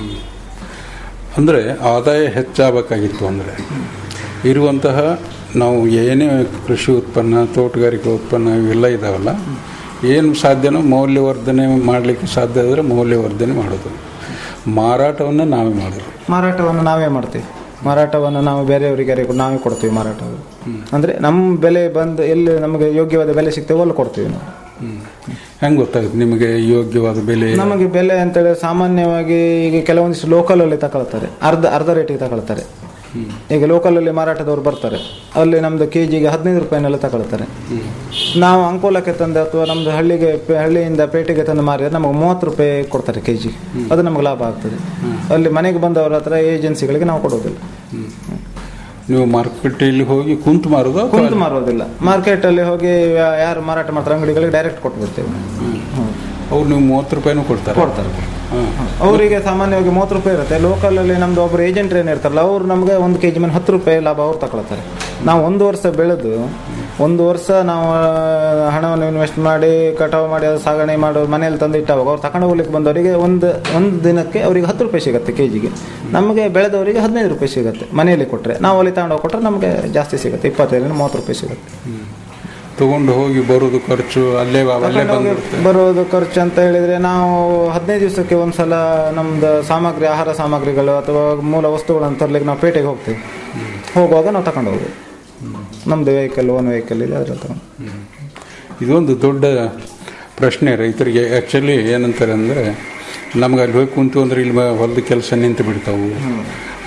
ಅಂದರೆ ಆದಾಯ ಹೆಚ್ಚಾಗಬೇಕಾಗಿತ್ತು ಅಂದರೆ ಇರುವಂತಹ ನಾವು ಏನೇ ಕೃಷಿ ಉತ್ಪನ್ನ ತೋಟಗಾರಿಕೆ ಉತ್ಪನ್ನ ಇವೆಲ್ಲ ಇದಾವಲ್ಲ ಏನು ಸಾಧ್ಯನೋ ಮೌಲ್ಯವರ್ಧನೆ ಮಾಡಲಿಕ್ಕೆ ಸಾಧ್ಯ ಆದರೆ ಮೌಲ್ಯವರ್ಧನೆ ಮಾಡೋದು ಮಾರಾಟವನ್ನು ನಾವೇ ಮಾಡೋದು ಮಾರಾಟವನ್ನು ನಾವೇ ಮಾಡ್ತೀವಿ ಮಾರಾಟವನ್ನು ನಾವು ಬೇರೆಯವರಿಗೆ ಯಾರಿಗೂ ನಾವೇ ಕೊಡ್ತೀವಿ ಮಾರಾಟವನ್ನು ಅಂದ್ರೆ ನಮ್ಮ ಬೆಲೆ ಬಂದು ಎಲ್ಲಿ ನಮಗೆ ಯೋಗ್ಯವಾದ ಬೆಲೆ ಸಿಗ್ತೇವೋ ಅಲ್ಲಿ ಕೊಡ್ತೀವಿ ನಾವು ಹೆಂಗೆ ಗೊತ್ತಾಗುತ್ತೆ ನಿಮಗೆ ಯೋಗ್ಯವಾದ ಬೆಲೆ ನಮಗೆ ಬೆಲೆ ಅಂತೇಳಿ ಸಾಮಾನ್ಯವಾಗಿ ಈಗ ಕೆಲವೊಂದಿಷ್ಟು ಲೋಕಲ್ ಅಲ್ಲಿ ತಗೊಳ್ತಾರೆ ಅರ್ಧ ಅರ್ಧ ರೇಟಿಗೆ ತಗೊಳ್ತಾರೆ ಈಗ ಲೋಕಲ್ ಅಲ್ಲಿ ಮಾರಾಟದವ್ರು ಬರ್ತಾರೆ ಅಲ್ಲಿ ನಮ್ದು ಕೆ ಜಿಗೆ ಹದಿನೈದು ರೂಪಾಯಿನೆಲ್ಲ ತಗೊಳ್ತಾರೆ ನಾವು ಅಂಕೋಲಕ್ಕೆ ತಂದು ಅಥವಾ ನಮ್ದು ಹಳ್ಳಿಗೆ ಪೆ- ಹಳ್ಳಿಯಿಂದ ಪೇಟೆಗೆ ತಂದು ಮಾರಿದ್ರೆ ನಮಗೆ ಮೂವತ್ತು ರೂಪಾಯಿ ಕೊಡ್ತಾರೆ ಕೆ ಜಿ ಅದು ನಮಗೆ ಲಾಭ ಆಗ್ತದೆ ಅಲ್ಲಿ ಮನೆಗೆ ಬಂದವರ ಹತ್ರ ಏಜೆನ್ಸಿಗಳಿಗೆ ನಾವು ಕೊಡೋದಿಲ್ಲ ನೀವು ಮಾರ್ಕೆಟಲ್ಲಿ ಹೋಗಿ ಕುಂತು ಮಾರೋದು ಅಥವಾ ಕುಂತು ಮಾರೋದಿಲ್ಲ ಮಾರ್ಕೆಟ್ ಅಲ್ಲಿ ಹೋಗಿ ಯಾ- ಯಾರು ಮಾರಾಟ ಮಾಡ್ತಾರೆ ಅಂಗಡಿಗಳಿಗೆ ಡೈರೆಕ್ಟ್ ಕೊಟ್ಬಿಡ್ತೇವೆ ಅವ್ರು ನೀವು ಮೂವತ್ತು ರೂಪಾಯಿನೂ ಕೊಡ್ತಾರೆ ಕೊಡ್ತಾರೆ ಹಾಂ ಅವರಿಗೆ ಸಾಮಾನ್ಯವಾಗಿ ಮೂವತ್ತು ರೂಪಾಯಿ ಇರುತ್ತೆ ಲೋಕಲ್ ಅಲ್ಲಿ ನಮ್ದು ಒಬ್ರು ಏಜೆಂಟ್ ಏನು ಇರ್ತಾರಲ್ಲ ಅವ್ರು ನಮಗೆ ಒಂದು ಕೆ ಜಿ ಮೇಲೆ ಹತ್ತು ರೂಪಾಯಿ ಲಾಭ ಅವ್ರು ತಗೊಳ್ತಾರೆ ನಾವು ಒಂದು ವರ್ಷ ಬೆಳೆದು ಒಂದು ವರ್ಷ ನಾವು ಆ, ಹಣವನ್ನು ಇನ್ವೆಸ್ಟ್ ಮಾಡಿ ಕಟಾವು ಮಾಡಿ ಅದು ಸಾಗಣೆ ಮಾಡೋ ಮನೆಯಲ್ಲಿ ತಂದು ಇಟ್ಟಾಗ ಅವ್ರು ತಗೊಂಡು ಹೋಗ್ಲಿಕ್ಕೆ ಬಂದವರಿಗೆ ಒಂದು ಒಂದು ದಿನಕ್ಕೆ ಅವರಿಗೆ ಹತ್ತು ರೂಪಾಯಿ ಸಿಗುತ್ತೆ ಕೆ ಜಿಗೆ ನಮಗೆ ಬೆಳೆದವರಿಗೆ ಹದಿನೈದು ರೂಪಾಯಿ ಸಿಗುತ್ತೆ ಮನೆಯಲ್ಲಿ ಕೊಟ್ಟರೆ ನಾವು ಅಲ್ಲಿ ತಗೊಂಡು ಹೋಗಿ ಕೊಟ್ಟರೆ ನಮಗೆ ಜಾಸ್ತಿ ಸಿಗುತ್ತೆ ಇಪ್ಪತ್ತೈದರಿಂದ ಮೂವತ್ತು ರೂಪಾಯಿ ಸಿಗುತ್ತೆ ತಗೊಂಡು ಹೋಗಿ ಬರೋದು ಖರ್ಚು ಅಲ್ಲೇ ಅಲ್ಲೇ ತಗೊಂಡು ಹೋಗಿ ಬಂದ್ಬಿಡುತ್ತೆ ಬರೋದು ಖರ್ಚು ಅಂತ ಹೇಳಿದ್ರೆ ನಾವು ಹದಿನೈದು ದಿವಸಕ್ಕೆ ಒಂದ್ಸಲ ನಮ್ದು ಸಾಮಗ್ರಿ ಆಹಾರ ಸಾಮಗ್ರಿಗಳು ಅಥವಾ ಮೂಲ ವಸ್ತುಗಳನ್ನು ತರ್ಲಿಕ್ಕೆ ನಾವು ಪೇಟೆಗೆ ಹೋಗ್ತೀವಿ ಹೋಗುವಾಗ ನಾವು ತಗೊಂಡು ಹೋಗ್ಬೋದು ನಮ್ದು ವೆಹಿಕಲ್ ಓನ್ ವೆಹಿಕಲ್ ಇದೆ ಅದ್ರಲ್ಲಿ ತಗೊಂಡು ಇದೊಂದು ದೊಡ್ಡ ಪ್ರಶ್ನೆ ರೈತರಿಗೆ ಆ್ಯಕ್ಚುಲಿ ಏನಂತಾರೆ ಅಂದರೆ ನಮ್ಗೆ ಅಲ್ಲಿ ಹೋಗಿ ಕುಂತು ಅಂದ್ರೆ ಇಲ್ಲಿ ಮ- ಹೊಲದ ಕೆಲಸ ನಿಂತು ಬಿಡ್ತಾವು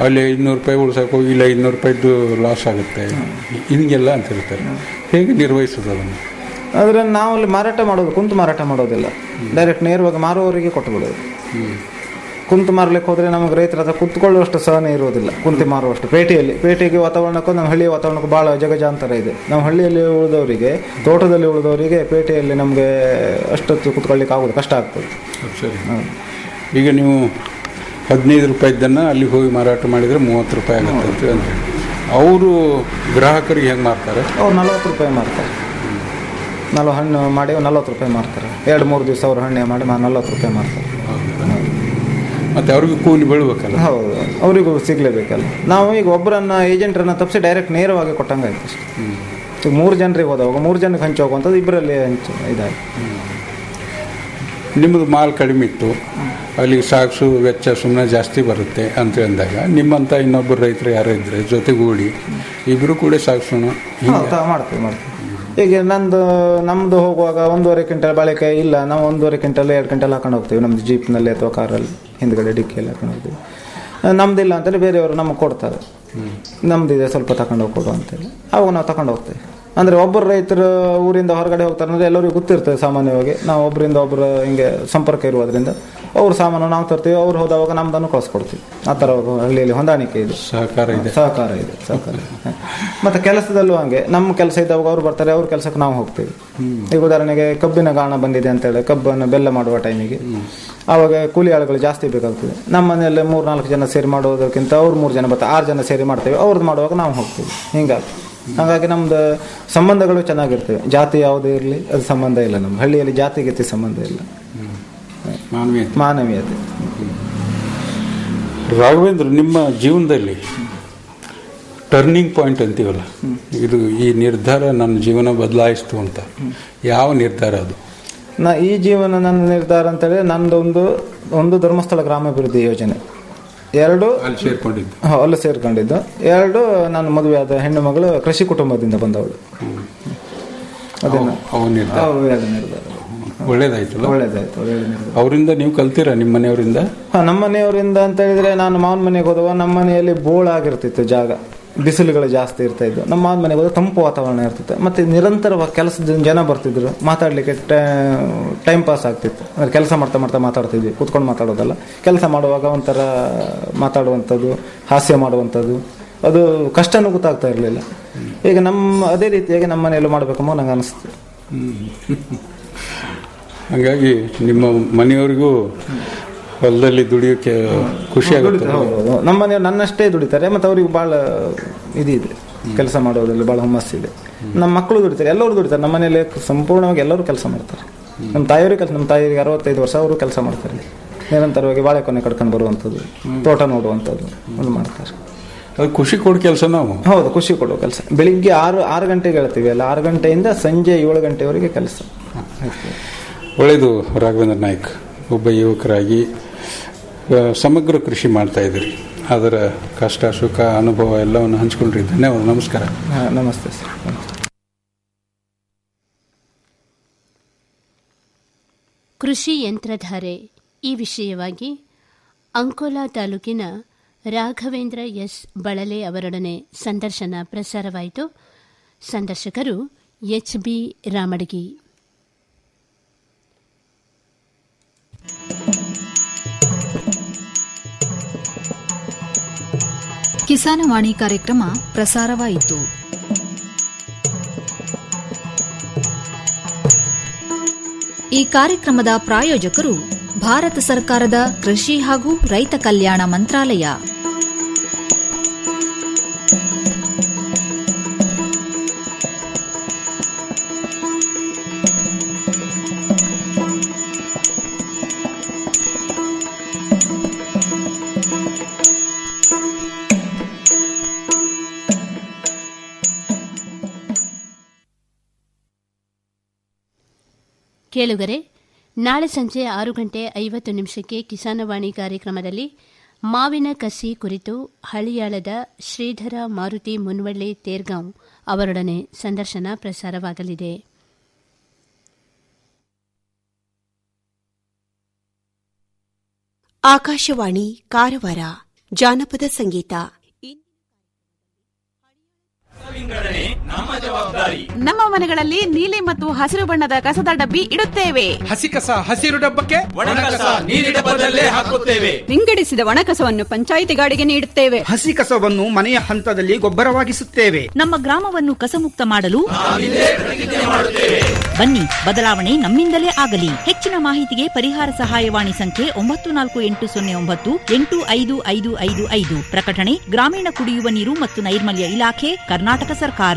ಅಲ್ಲಿ ಐದುನೂರು ರೂಪಾಯಿ ಉಳ್ಸಕ್ಕೆ ಹೋಗಿ ಇಲ್ಲಿ ಐದುನೂರು ರೂಪಾಯಿದ್ದು ಲಾಸ್ ಆಗುತ್ತೆ ಹಿಂಗೆಲ್ಲ ಅಂತ ಹೇಳ್ತಾರೆ ಹೇಗೆ ನಿರ್ವಹಿಸೋದು ಅದನ್ನು ಆದರೆ ನಾವು ಅಲ್ಲಿ ಮಾರಾಟ ಮಾಡೋದು ಕುಂತು ಮಾರಾಟ ಮಾಡೋದಿಲ್ಲ ಡೈರೆಕ್ಟ್ ನೇರವಾಗಿ ಮಾರುವವರಿಗೆ ಕೊಟ್ಟು ಬಿಡೋದು ಕುಂತು ಮಾರ್ಲಿಕ್ಕೆ ಹೋದರೆ ನಮಗೆ ರೈತರ ಹತ್ರ ಕುತ್ಕೊಳ್ಳುವಷ್ಟು ಸಹನೆ ಇರುವುದಿಲ್ಲ ಕುಂತು ಮಾರುವಷ್ಟು ಪೇಟೆಯಲ್ಲಿ ಪೇಟೆಗೆ ವಾತಾವರಣಕ್ಕೂ ನಮ್ಮ ಹಳ್ಳಿಯ ವಾತಾವರಣಕ್ಕೂ ಭಾಳ ಜಗಜಾಂತರ ಇದೆ ನಮ್ಮ ಹಳ್ಳಿಯಲ್ಲಿ ಉಳಿದವರಿಗೆ ತೋಟದಲ್ಲಿ ಉಳಿದವರಿಗೆ ಪೇಟೆಯಲ್ಲಿ ನಮಗೆ ಅಷ್ಟೊತ್ತು ಕುತ್ಕೊಳ್ಳಿಕ್ಕೆ ಆಗೋದು ಕಷ್ಟ ಆಗ್ತದೆ ಸರಿ ಈಗ ನೀವು ಹದಿನೈದು ರೂಪಾಯಿದ್ದನ್ನು ಅಲ್ಲಿ ಹೋಗಿ ಮಾರಾಟ ಮಾಡಿದರೆ ಮೂವತ್ತು ರೂಪಾಯಿ ಆಗುತ್ತೆ ಅಂತ ಅಂದ್ರೆ ಅವರು ಗ್ರಾಹಕರಿಗೆ ಹೆಂಗೆ ಮಾರ್ತಾರೆ ಅವ್ರು ನಲ್ವತ್ತು ರೂಪಾಯಿ ಮಾರ್ತಾರೆ ನಲ್ವತ್ತು ಹಣ್ಣು ಮಾಡಿ ನಲ್ವತ್ತು ರೂಪಾಯಿ ಮಾರ್ತಾರೆ ಎರಡು ಮೂರು ದಿವಸ ಅವ್ರು ಹಣ್ಣೆ ಮಾಡಿ ಮಾ- ನಲ್ವತ್ತು ರೂಪಾಯಿ ಮಾರ್ತಾರೆ ಮತ್ತು ಅವ್ರಿಗೆ ಕೂಲಿ ಬೀಳ್ಬೇಕಲ್ಲ ಹೌದು ಅವರಿಗೂ ಸಿಗಲೇಬೇಕಲ್ಲ ನಾವು ಈಗ ಒಬ್ಬರನ್ನ ಏಜೆಂಟ್ರನ್ನ ತಪ್ಪಿಸಿ ಡೈರೆಕ್ಟ್ ನೇರವಾಗಿ ಕೊಟ್ಟಂಗೆ ಆಯ್ತು ಅಷ್ಟೇ. ಈಗ ಮೂರು ಜನರಿಗೆ ಹೋದವಾಗ ಮೂರು ಜನಕ್ಕೆ ಹಂಚಿ ಹೋಗುವಂಥದ್ದು ಇಬ್ಬರಲ್ಲಿ ಹಂಚು ಇದಾಯ್ತು ನಿಮ್ಮದು ಮಾಲ್ ಕಡಿಮೆ ಇತ್ತು ಅಲ್ಲಿ ಸಾಗಿಸು ವೆಚ್ಚ ಸುಮ್ಮನೆ ಜಾಸ್ತಿ ಬರುತ್ತೆ ಅಂತ ಅಂದಾಗ ನಿಮ್ಮಂಥ ಇನ್ನೊಬ್ಬರು ರೈತರು ಯಾರೋ ಇದ್ದರೆ ಜೊತೆಗೂಡಿ ಇಬ್ಬರು ಕೂಡ ಸಾಗಿಸೋಣ ಹೌದು, ಮಾಡ್ತೀವಿ ಮಾಡ್ತೀವಿ ಈಗ ನಂದು ನಮ್ಮದು ಹೋಗುವಾಗ ಒಂದೂವರೆ ಕ್ವಿಂಟಲ್ ಬಾಳೆಕಾಯಿ ಇಲ್ಲ ನಾವು ಒಂದೂವರೆ ಕ್ವಿಂಟಲ್ ಎರಡು ಕ್ವಿಂಟಲ್ ಹಾಕೊಂಡು ಹೋಗ್ತೀವಿ ನಮ್ಮದು ಜೀಪ್ನಲ್ಲಿ ಅಥವಾ ಕಾರಲ್ಲಿ ಹಿಂದ್ಗಡೆ ಡಿಕ್ಕಿಯಲ್ಲಿ ಹಾಕೊಂಡು ಹೋಗ್ತೀವಿ ಆ, ನಮ್ದಿಲ್ಲ ಅಂತೇಳಿ ಬೇರೆಯವರು ನಮಗೆ ಕೊಡ್ತಾರೆ ನಮ್ದಿದೆ ಸ್ವಲ್ಪ ತಗೊಂಡು ಹೋಗಿ ಕೊಡು ಅಂತೇಳಿ ಅವಾಗ ನಾವು ತಗೊಂಡು ಹೋಗ್ತೀವಿ ಅಂದರೆ ಒಬ್ಬರು ರೈತರು ಊರಿಂದ ಹೊರಗಡೆ ಹೋಗ್ತಾರೆ ಅಂದರೆ ಎಲ್ಲರಿಗೂ ಗೊತ್ತಿರ್ತದೆ ಸಾಮಾನ್ಯವಾಗಿ ನಾವು ಒಬ್ಬರಿಂದ ಒಬ್ಬರು ಹಿಂಗೆ ಸಂಪರ್ಕ ಇರುವುದರಿಂದ ಅವ್ರ ಸಾಮಾನು ನಾವು ತರ್ತೀವಿ ಅವ್ರು ಹೋದವಾಗ ನಮ್ದನ್ನು ಕಳಿಸ್ಕೊಡ್ತೀವಿ ಆ ಥರ ಹಳ್ಳಿಯಲ್ಲಿ ಹೊಂದಾಣಿಕೆ ಇದೆ ಸಹಕಾರ ಇದೆ ಸಹಕಾರ ಇದೆ ಸಹಕಾರ ಹ. ಮತ್ತೆ ಕೆಲಸದಲ್ಲೂ ಹಂಗೆ ನಮ್ಮ ಕೆಲಸ ಇದ್ದಾಗ ಅವ್ರು ಬರ್ತಾರೆ ಅವ್ರ ಕೆಲಸಕ್ಕೆ ನಾವು ಹೋಗ್ತೀವಿ ಈಗ ಉದಾಹರಣೆಗೆ ಕಬ್ಬಿನ ಗಾಣ ಬಂದಿದೆ ಅಂತೇಳಿ ಕಬ್ಬನ್ನು ಬೆಲ್ಲ ಮಾಡುವ ಟೈಮಿಗೆ ಆವಾಗ ಕೂಲಿ ಆಳುಗಳು ಜಾಸ್ತಿ ಬೇಕಾಗ್ತದೆ ನಮ್ಮ ಮನೆಯಲ್ಲೇ ಮೂರು ನಾಲ್ಕು ಜನ ಸೇರಿ ಮಾಡೋದಕ್ಕಿಂತ ಅವ್ರು ಮೂರು ಜನ ಬರ್ತಾರೆ ಆರು ಜನ ಸೇರಿ ಮಾಡ್ತೇವೆ ಅವ್ರದ್ದು ಮಾಡುವಾಗ ನಾವು ಹೋಗ್ತೀವಿ ಹಿಂಗಾಗಿ ಹಾಗಾಗಿ ನಮ್ದು ಸಂಬಂಧಗಳು ಚೆನ್ನಾಗಿರ್ತವೆ ಜಾತಿ ಯಾವುದೇ ಇರಲಿ ಅದು ಸಂಬಂಧ ಇಲ್ಲ ನಮ್ಮ ಹಳ್ಳಿಯಲ್ಲಿ ಜಾತಿ ಗೀತಿ ಸಂಬಂಧ ಇಲ್ಲ ಮಾನವೀಯತೆ ಮಾನವೀಯತೆ ರಾಘವೇಂದ್ರ ನಿಮ್ಮ ಜೀವನದಲ್ಲಿ ಟರ್ನಿಂಗ್ ಪಾಯಿಂಟ್ ಅಂತೀವಲ್ಲ ಇದು ಈ ನಿರ್ಧಾರ ನನ್ನ ಜೀವನ ಬದಲಾಯಿಸ್ತು ಅಂತ ಯಾವ ನಿರ್ಧಾರ ಅದು ನಾ ಈ ಜೀವನ ನನ್ನ ನಿರ್ಧಾರ ಅಂತೇಳಿ ನಂದೊಂದು ಒಂದು ಧರ್ಮಸ್ಥಳ ಗ್ರಾಮಾಭಿವೃದ್ಧಿ ಯೋಜನೆ ಎರಡು ಅಲ್ಲಿ ಸೇರ್ಕೊಂಡಿದ್ದು ಹ, ಅಲ್ಲಿ ಸೇರ್ಕೊಂಡಿದ್ದು ಎರಡು ನನ್ನ ಮದುವೆಯಾದ ಹೆಣ್ಣು ಮಗಳು ಕೃಷಿ ಕುಟುಂಬದಿಂದ ಬಂದವಳು ಅದನ್ನ ಅವ ನಿರ್ಧಾರ ಅವು ಎರಡು ನಿರ್ಧಾರ ಒಳ್ಳೇದಾಯ್ತಲ್ಲ ಒಳ್ಳೇದಾಯ್ತು ಒಳ್ಳೆ ನಿರ್ಧಾರ ಅವರಿಂದ ನೀವು ಕಲ್ತೀರಾ ನಿಮ್ಮ ಮನೆಯವರಿಂದ ಹ, ನಮ್ಮ ಮನೆಯವರಿಂದ ಅಂತ ಹೇಳಿದ್ರೆ ನಾನು ಮಾವನ ಮನೆಗೆ ಹೋದವ ನಮ್ಮ ಮನೆಯಲ್ಲಿ ಬೋಳ ಆಗಿರ್ತಿತ್ತು ಜಾಗ ಬಿಸಿಲುಗಳು ಜಾಸ್ತಿ ಇರ್ತಾ ಇದ್ವು ನಮ್ಮ ಮಾವನ ಮನೆಗೆ ಹೋದ್ರೆ ತಂಪು ವಾತಾವರಣ ಇರ್ತಿತ್ತು ಮತ್ತೆ ನಿರಂತರವಾಗಿ ಕೆಲಸದ ಜನ ಬರ್ತಿದ್ರು ಮಾತಾಡ್ಲಿಕ್ಕೆ ಟೈಮ್ ಪಾಸ್ ಆಗ್ತಿತ್ತು ಅಂದ್ರೆ ಕೆಲಸ ಮಾಡ್ತಾ ಮಾಡ್ತಾ ಮಾತಾಡ್ತಿದ್ವಿ ಕೂತ್ಕೊಂಡು ಮಾತಾಡೋದಲ್ಲ ಕೆಲಸ ಮಾಡುವಾಗ ಒಂಥರ ಮಾತಾಡುವಂಥದ್ದು ಹಾಸ್ಯ ಮಾಡುವಂಥದ್ದು ಅದು ಕಷ್ಟನೂ ಗೊತ್ತಾಗ್ತಾ ಇರಲಿಲ್ಲ ಈಗ ನಮ್ಮ ಅದೇ ರೀತಿಯಾಗಿ ನಮ್ಮ ಮನೆಯಲ್ಲೂ ಮಾಡಬೇಕಂಬ ನಂಗೆ ಅನಿಸ್ತು ಹಾಗಾಗಿ ನಿಮ್ಮ ಮನೆಯವರಿಗೂ ಹೊಲದಲ್ಲಿ ದುಡಿಯೋಕೆ ಖುಷಿ ಆಗುತ್ತೆ ಹೌದು, ಹೌದು. ನಮ್ಮ ಮನೆಯವ್ರು ನನ್ನಷ್ಟೇ ದುಡಿತಾರೆ ಮತ್ತೆ ಅವ್ರಿಗೆ ಭಾಳ ಇದಿದೆ ಕೆಲಸ ಮಾಡೋದ್ರಲ್ಲಿ ಭಾಳ ಹುಮ್ಮಸ್ಸಿದೆ ನಮ್ಮ ಮಕ್ಕಳು ದುಡಿತಾರೆ ಎಲ್ಲರೂ ದುಡಿತಾರೆ ನಮ್ಮ ಮನೆಯಲ್ಲಿ ಸಂಪೂರ್ಣವಾಗಿ ಎಲ್ಲರೂ ಕೆಲಸ ಮಾಡ್ತಾರೆ ನಮ್ಮ ತಾಯಿಯವರು ಕೆಲಸ ನಮ್ಮ ತಾಯಿಗೆ ಅರವತ್ತೈದು ವರ್ಷ ಅವರು ಕೆಲಸ ಮಾಡ್ತಾರೆ ನಿರಂತರವಾಗಿ ಬಾಳೆಕೊನೆ ಕಡ್ಕೊಂಡು ಬರುವಂಥದ್ದು ತೋಟ ನೋಡುವಂಥದ್ದು ಅದು ಮಾಡ್ತಾರೆ ಅದು ಖುಷಿ ಕೊಡೋ ಕೆಲಸ ನಾವು ಹೌದು ಖುಷಿ ಕೊಡುವ ಕೆಲಸ ಬೆಳಿಗ್ಗೆ ಆರು ಆರು ಗಂಟೆಗೆ ಹೇಳ್ತೀವಿ ಅಲ್ಲ ಆರು ಗಂಟೆಯಿಂದ ಸಂಜೆ ಏಳು ಗಂಟೆವರೆಗೆ ಕೆಲಸ ಒಳ್ಳೆಯದು ರಾಘವೇಂದ್ರ ನಾಯ್ಕ್ ಒಬ್ಬ ಯುವಕರಾಗಿ ಆ, ಸಮಗ್ರ ಕೃಷಿ ಮಾಡ್ತಾ ಇದ್ದೀರಿ ಅದರ ಕಷ್ಟ ಸುಖ ಅನುಭವ ಎಲ್ಲವನ್ನು ಹಂಚ್ಕೊಂಡ್ರಿ ಧನ್ಯವಾದ ನಮಸ್ಕಾರ ಹಾಂ ನಮಸ್ತೆ ಸರ್ ನಮಸ್ತೆ ಕೃಷಿ ಯಂತ್ರಧಾರೆ ಈ ವಿಷಯವಾಗಿ ಅಂಕೋಲಾ ತಾಲೂಕಿನ ರಾಘವೇಂದ್ರ ಎಸ್ ಬಳಲೆ ಅವರೊಡನೆ ಸಂದರ್ಶನ ಪ್ರಸಾರವಾಯಿತು ಸಂದರ್ಶಕರು ಎಚ್ ಬಿ ರಾಮಡಗಿ ಕಿಸಾನವಾಣಿ ಕಾರ್ಯಕ್ರಮ ಪ್ರಸಾರವಾಯಿತು ಈ ಕಾರ್ಯಕ್ರಮದ ಪ್ರಾಯೋಜಕರು ಭಾರತ ಸರ್ಕಾರದ ಕೃಷಿ ಹಾಗೂ ರೈತ ಕಲ್ಯಾಣ ಮಂತ್ರಾಲಯ ಕೇಳುಗರೆ ನಾಳೆ ಸಂಜೆ ಆರು ಗಂಟೆ ಐವತ್ತು ನಿಮಿಷಕ್ಕೆ ಕಿಸಾನವಾಣಿ ಕಾರ್ಯಕ್ರಮದಲ್ಲಿ ಮಾವಿನ ಕಸಿ ಕುರಿತು ಹಳಿಯಾಳದ ಶ್ರೀಧರ ಮಾರುತಿ ಮುನ್ವಳ್ಳಿ ತೇರ್ಗಾಂವ್ ಅವರೊಡನೆ ಸಂದರ್ಶನ ಪ್ರಸಾರವಾಗಲಿದೆ ಆಕಾಶವಾಣಿ ಕಾರವಾರ ಜಾನಪದ ಸಂಗೀತ ನಮ್ಮ ಜವಾಬ್ದಾರಿ ನಮ್ಮ ಮನೆಗಳಲ್ಲಿ ನೀಲಿ ಮತ್ತು ಹಸಿರು ಬಣ್ಣದ ಕಸದ ಡಬ್ಬಿ ಇಡುತ್ತೇವೆ ಹಸಿ ಕಸ ಹಸಿರು ಡಬ್ಬಕ್ಕೆ ಒಣ ಕಸ ನೀಲಿ ಡಬ್ಬದಲ್ಲೇ ಹಾಕುತ್ತೇವೆ ವಿಂಗಡಿಸಿದ ಒಣಕಸವನ್ನು ಪಂಚಾಯಿತಿ ಗಾಡಿಗೆ ನೀಡುತ್ತೇವೆ ಹಸಿ ಕಸವನ್ನು ಮನೆಯ ಹಂತದಲ್ಲಿ ಗೊಬ್ಬರವಾಗಿಸುತ್ತೇವೆ ನಮ್ಮ ಗ್ರಾಮವನ್ನು ಕಸಮುಕ್ತ ಮಾಡಲು ಬನ್ನಿ ಬದಲಾವಣೆ ನಮ್ಮಿಂದಲೇ ಆಗಲಿ ಹೆಚ್ಚಿನ ಮಾಹಿತಿಗೆ ಪರಿಹಾರ ಸಹಾಯವಾಣಿ ಸಂಖ್ಯೆ ಒಂಬತ್ತು ನಾಲ್ಕು ಎಂಟು ಸೊನ್ನೆ ಒಂಬತ್ತು ಎಂಟು ಐದು ಐದು ಐದು ಐದು ಪ್ರಕಟಣೆ ಗ್ರಾಮೀಣ ಕುಡಿಯುವ ನೀರು ಮತ್ತು ನೈರ್ಮಲ್ಯ ಇಲಾಖೆ ಕರ್ನಾಟಕ ಸರ್ಕಾರ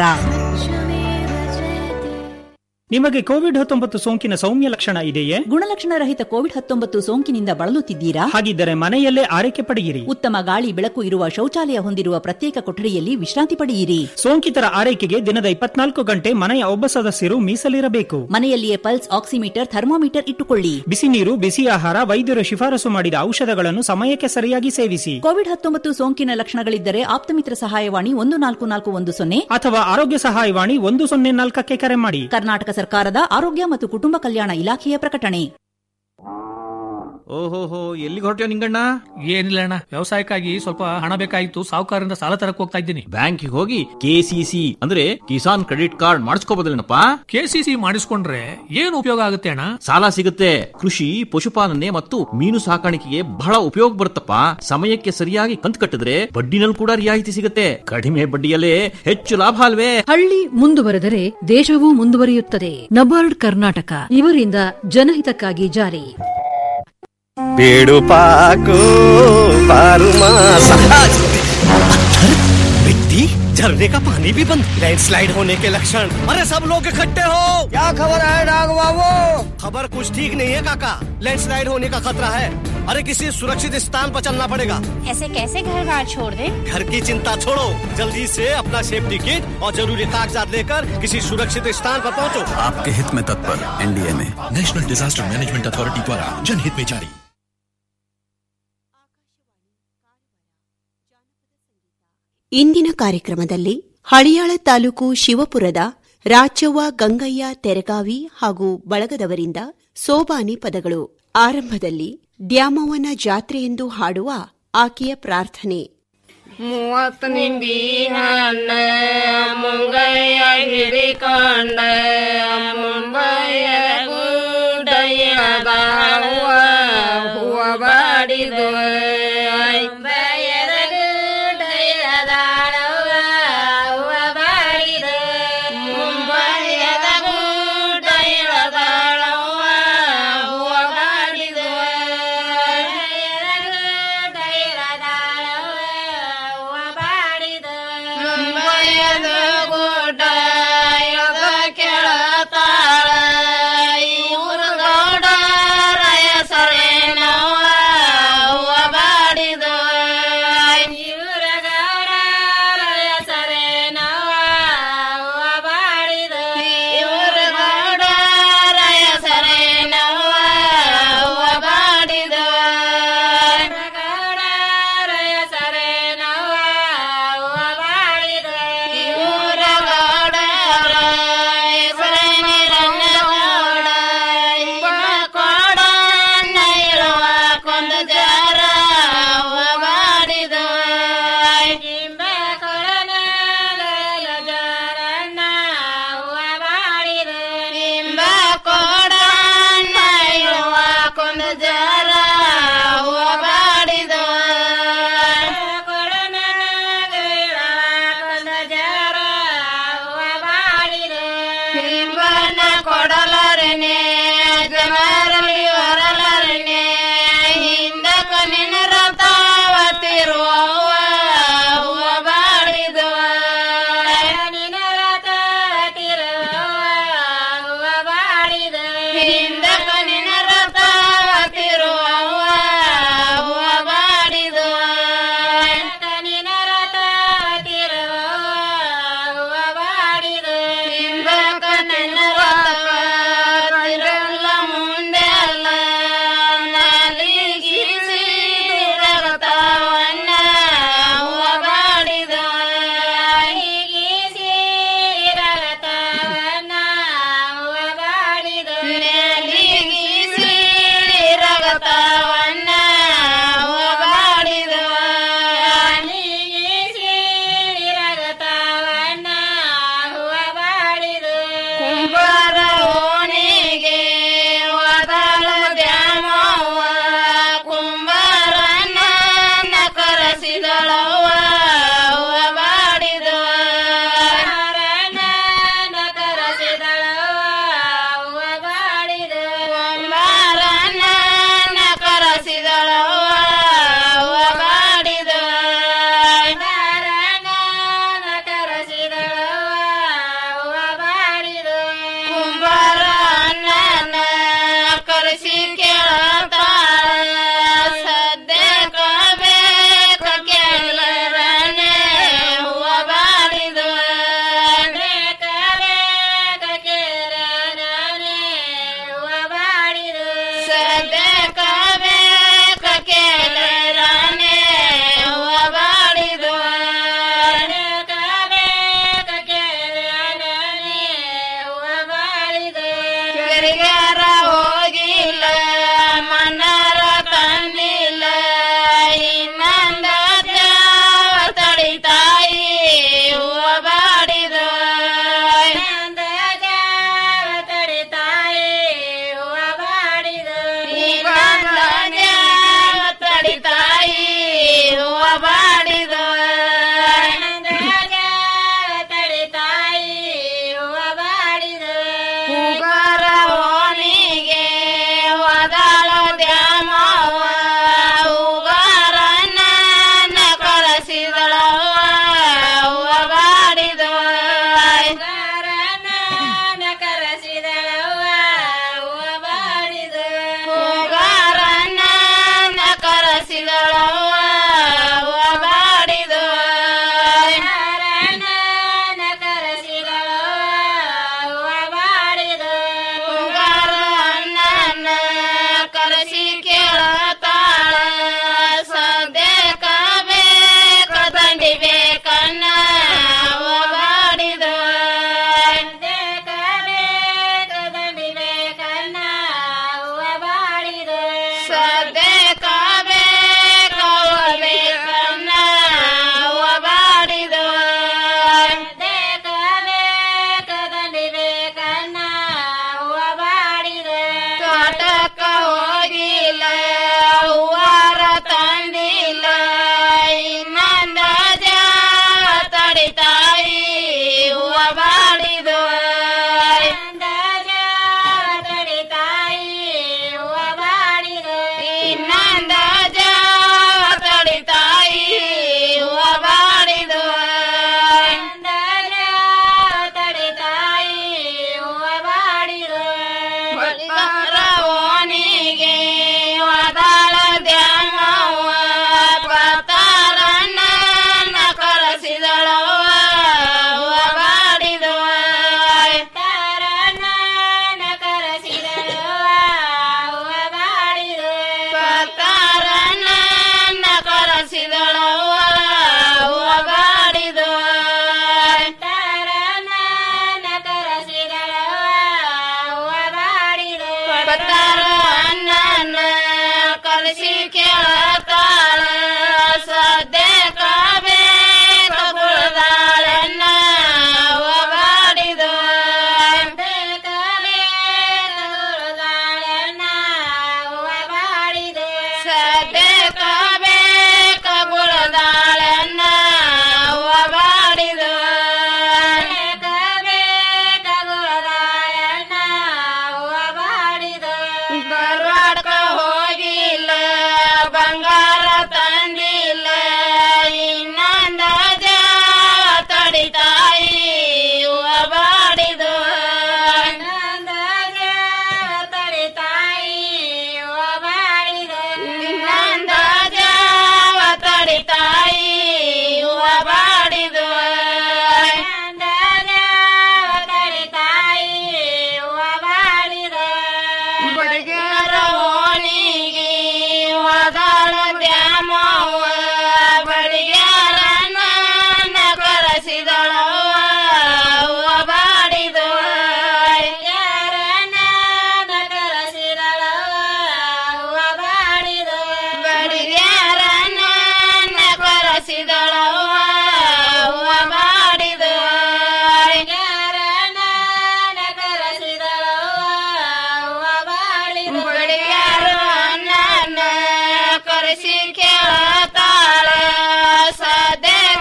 ನಿಮಗೆ ಕೋವಿಡ್ ಹತ್ತೊಂಬತ್ತು ಸೋಂಕಿನ ಸೌಮ್ಯ ಲಕ್ಷಣ ಇದೆಯೇ ಗುಣಲಕ್ಷಣ ರಹಿತ ಕೋವಿಡ್ ಹತ್ತೊಂಬತ್ತು ಸೋಂಕಿನಿಂದ ಬಳಲುತ್ತಿದ್ದೀರಾ ಹಾಗಿದ್ದರೆ ಮನೆಯಲ್ಲೇ ಆರೈಕೆ ಪಡೆಯಿರಿ ಉತ್ತಮ ಗಾಳಿ ಬೆಳಕು ಇರುವ ಶೌಚಾಲಯ ಹೊಂದಿರುವ ಪ್ರತ್ಯೇಕ ಕೊಠಡಿಯಲ್ಲಿ ವಿಶ್ರಾಂತಿ ಪಡೆಯಿರಿ ಸೋಂಕಿತರ ಆರೈಕೆಗೆ ದಿನದ ಇಪ್ಪತ್ನಾಲ್ಕು ಗಂಟೆ ಮನೆಯ ಒಬ್ಬ ಸದಸ್ಯರು ಮೀಸಲಿರಬೇಕು ಮನೆಯಲ್ಲಿಯೇ ಪಲ್ಸ್ ಆಕ್ಸಿಮೀಟರ್ ಥರ್ಮೋಮೀಟರ್ ಇಟ್ಟುಕೊಳ್ಳಿ ಬಿಸಿ ನೀರು ಬಿಸಿ ಆಹಾರ ವೈದ್ಯರು ಶಿಫಾರಸು ಮಾಡಿದ ಔಷಧಗಳನ್ನು ಸಮಯಕ್ಕೆ ಸರಿಯಾಗಿ ಸೇವಿಸಿ ಕೋವಿಡ್ ಹತ್ತೊಂಬತ್ತು ಸೋಂಕಿನ ಲಕ್ಷಣಗಳಿದ್ದರೆ ಆಪ್ತಮಿತ್ರ ಸಹಾಯವಾಣಿ ಒಂದು ನಾಲ್ಕು ನಾಲ್ಕು ಒಂದು ಸೊನ್ನೆ ಅಥವಾ ಆರೋಗ್ಯ ಸಹಾಯವಾಣಿ ಒಂದು ಸೊನ್ನೆ ನಾಲ್ಕಕ್ಕೆ ಕರೆ ಮಾಡಿ ಕರ್ನಾಟಕ ಸರ್ಕಾರದ ಆರೋಗ್ಯ ಮತ್ತು ಕುಟುಂಬ ಕಲ್ಯಾಣ ಇಲಾಖೆಯ ಪ್ರಕಟಣೆ ಓಹೋಹೋ ಎಲ್ಲಿಗೆ ಹೊರಟ್ಯೋ ನಿಂಗಣ್ಣ ಏನಿಲ್ಲ ಅಣ್ಣ ವ್ಯವಸಾಯಕ್ಕಾಗಿ ಸ್ವಲ್ಪ ಹಣ ಬೇಕಾಗಿತ್ತು ಸಾಹುಕಾರರಿಂದ ಸಾಲ ತರಕ್ ಹೋಗ್ತಾ ಇದ್ದೀನಿ ಬ್ಯಾಂಕಿಗೆ ಹೋಗಿ ಕೆಸಿಸಿ ಅಂದ್ರೆ ಕಿಸಾನ್ ಕ್ರೆಡಿಟ್ ಕಾರ್ಡ್ ಮಾಡಿಸ್ಕೋಬೋದಲ್ಲೇನಪ್ಪ ಕೆಸಿಸಿ ಮಾಡಿಸ್ಕೊಂಡ್ರೆ ಏನು ಉಪಯೋಗ ಆಗುತ್ತೆ ಅಣ್ಣ ಸಾಲ ಸಿಗುತ್ತೆ ಕೃಷಿ ಪಶುಪಾಲನೆ ಮತ್ತು ಮೀನು ಸಾಕಾಣಿಕೆಗೆ ಬಹಳ ಉಪಯೋಗ ಬರುತ್ತಪ್ಪ ಸಮಯಕ್ಕೆ ಸರಿಯಾಗಿ ಕಂತು ಕಟ್ಟಿದ್ರೆ ಬಡ್ಡಿನಲ್ಲಿ ಕೂಡ ರಿಯಾಯಿತಿ ಸಿಗುತ್ತೆ ಕಡಿಮೆ ಬಡ್ಡಿಯಲ್ಲೇ ಹೆಚ್ಚು ಲಾಭ ಅಲ್ವೇ ಹಳ್ಳಿ ಮುಂದುವರೆದರೆ ದೇಶವೂ ಮುಂದುವರಿಯುತ್ತದೆ ನಬಾರ್ಡ್ ಕರ್ನಾಟಕ ಇವರಿಂದ ಜನಹಿತಕ್ಕಾಗಿ ಜಾರಿ पेड़ों पाको बारू मास मिट्टी झरने का पानी भी बंद लैंडस्लाइड होने के लक्षण अरे सब लोग इकट्ठे हो क्या खबर है डाग बाबू खबर कुछ ठीक नहीं है काका लैंडस्लाइड होने का खतरा है अरे किसी सुरक्षित स्थान पर चलना पड़ेगा ऐसे कैसे घर बार छोड़ दे घर की चिंता छोड़ो जल्दी से अपना सेफ्टी किट और जरूरी कागजात लेकर किसी सुरक्षित स्थान पर पहुंचो आपके हित में तत्पर एनडीए में नेशनल डिजास्टर मैनेजमेंट अथॉरिटी द्वारा जनहित में जारी ಇಂದಿನ ಕಾರ್ಯಕ್ರಮದಲ್ಲಿ ಹಳಿಯಾಳ ತಾಲೂಕು ಶಿವಪುರದ ರಾಜವ್ವ ಗಂಗಯ್ಯ ತೆರಗಾವಿ ಹಾಗೂ ಬಳಗದವರಿಂದ ಸೋಬಾನಿ ಪದಗಳು ಆರಂಭದಲ್ಲಿ ದ್ಯಾಮವ್ವನ ಜಾತ್ರೆ ಎಂದು ಹಾಡುವ ಆಕೆಯ ಪ್ರಾರ್ಥನೆ ಮೂವತ್ತು ನಿಂಬಿ ಹಣ್ಣ ಮುಂಗಯ್ಯ ಹಿಡಿಕೊಂಡ ಮುಂಬಯ್ಯ ಗುಡ್ಡಯ್ಯದ ಹೂವ ಹೂವ ಬಾಡಿದು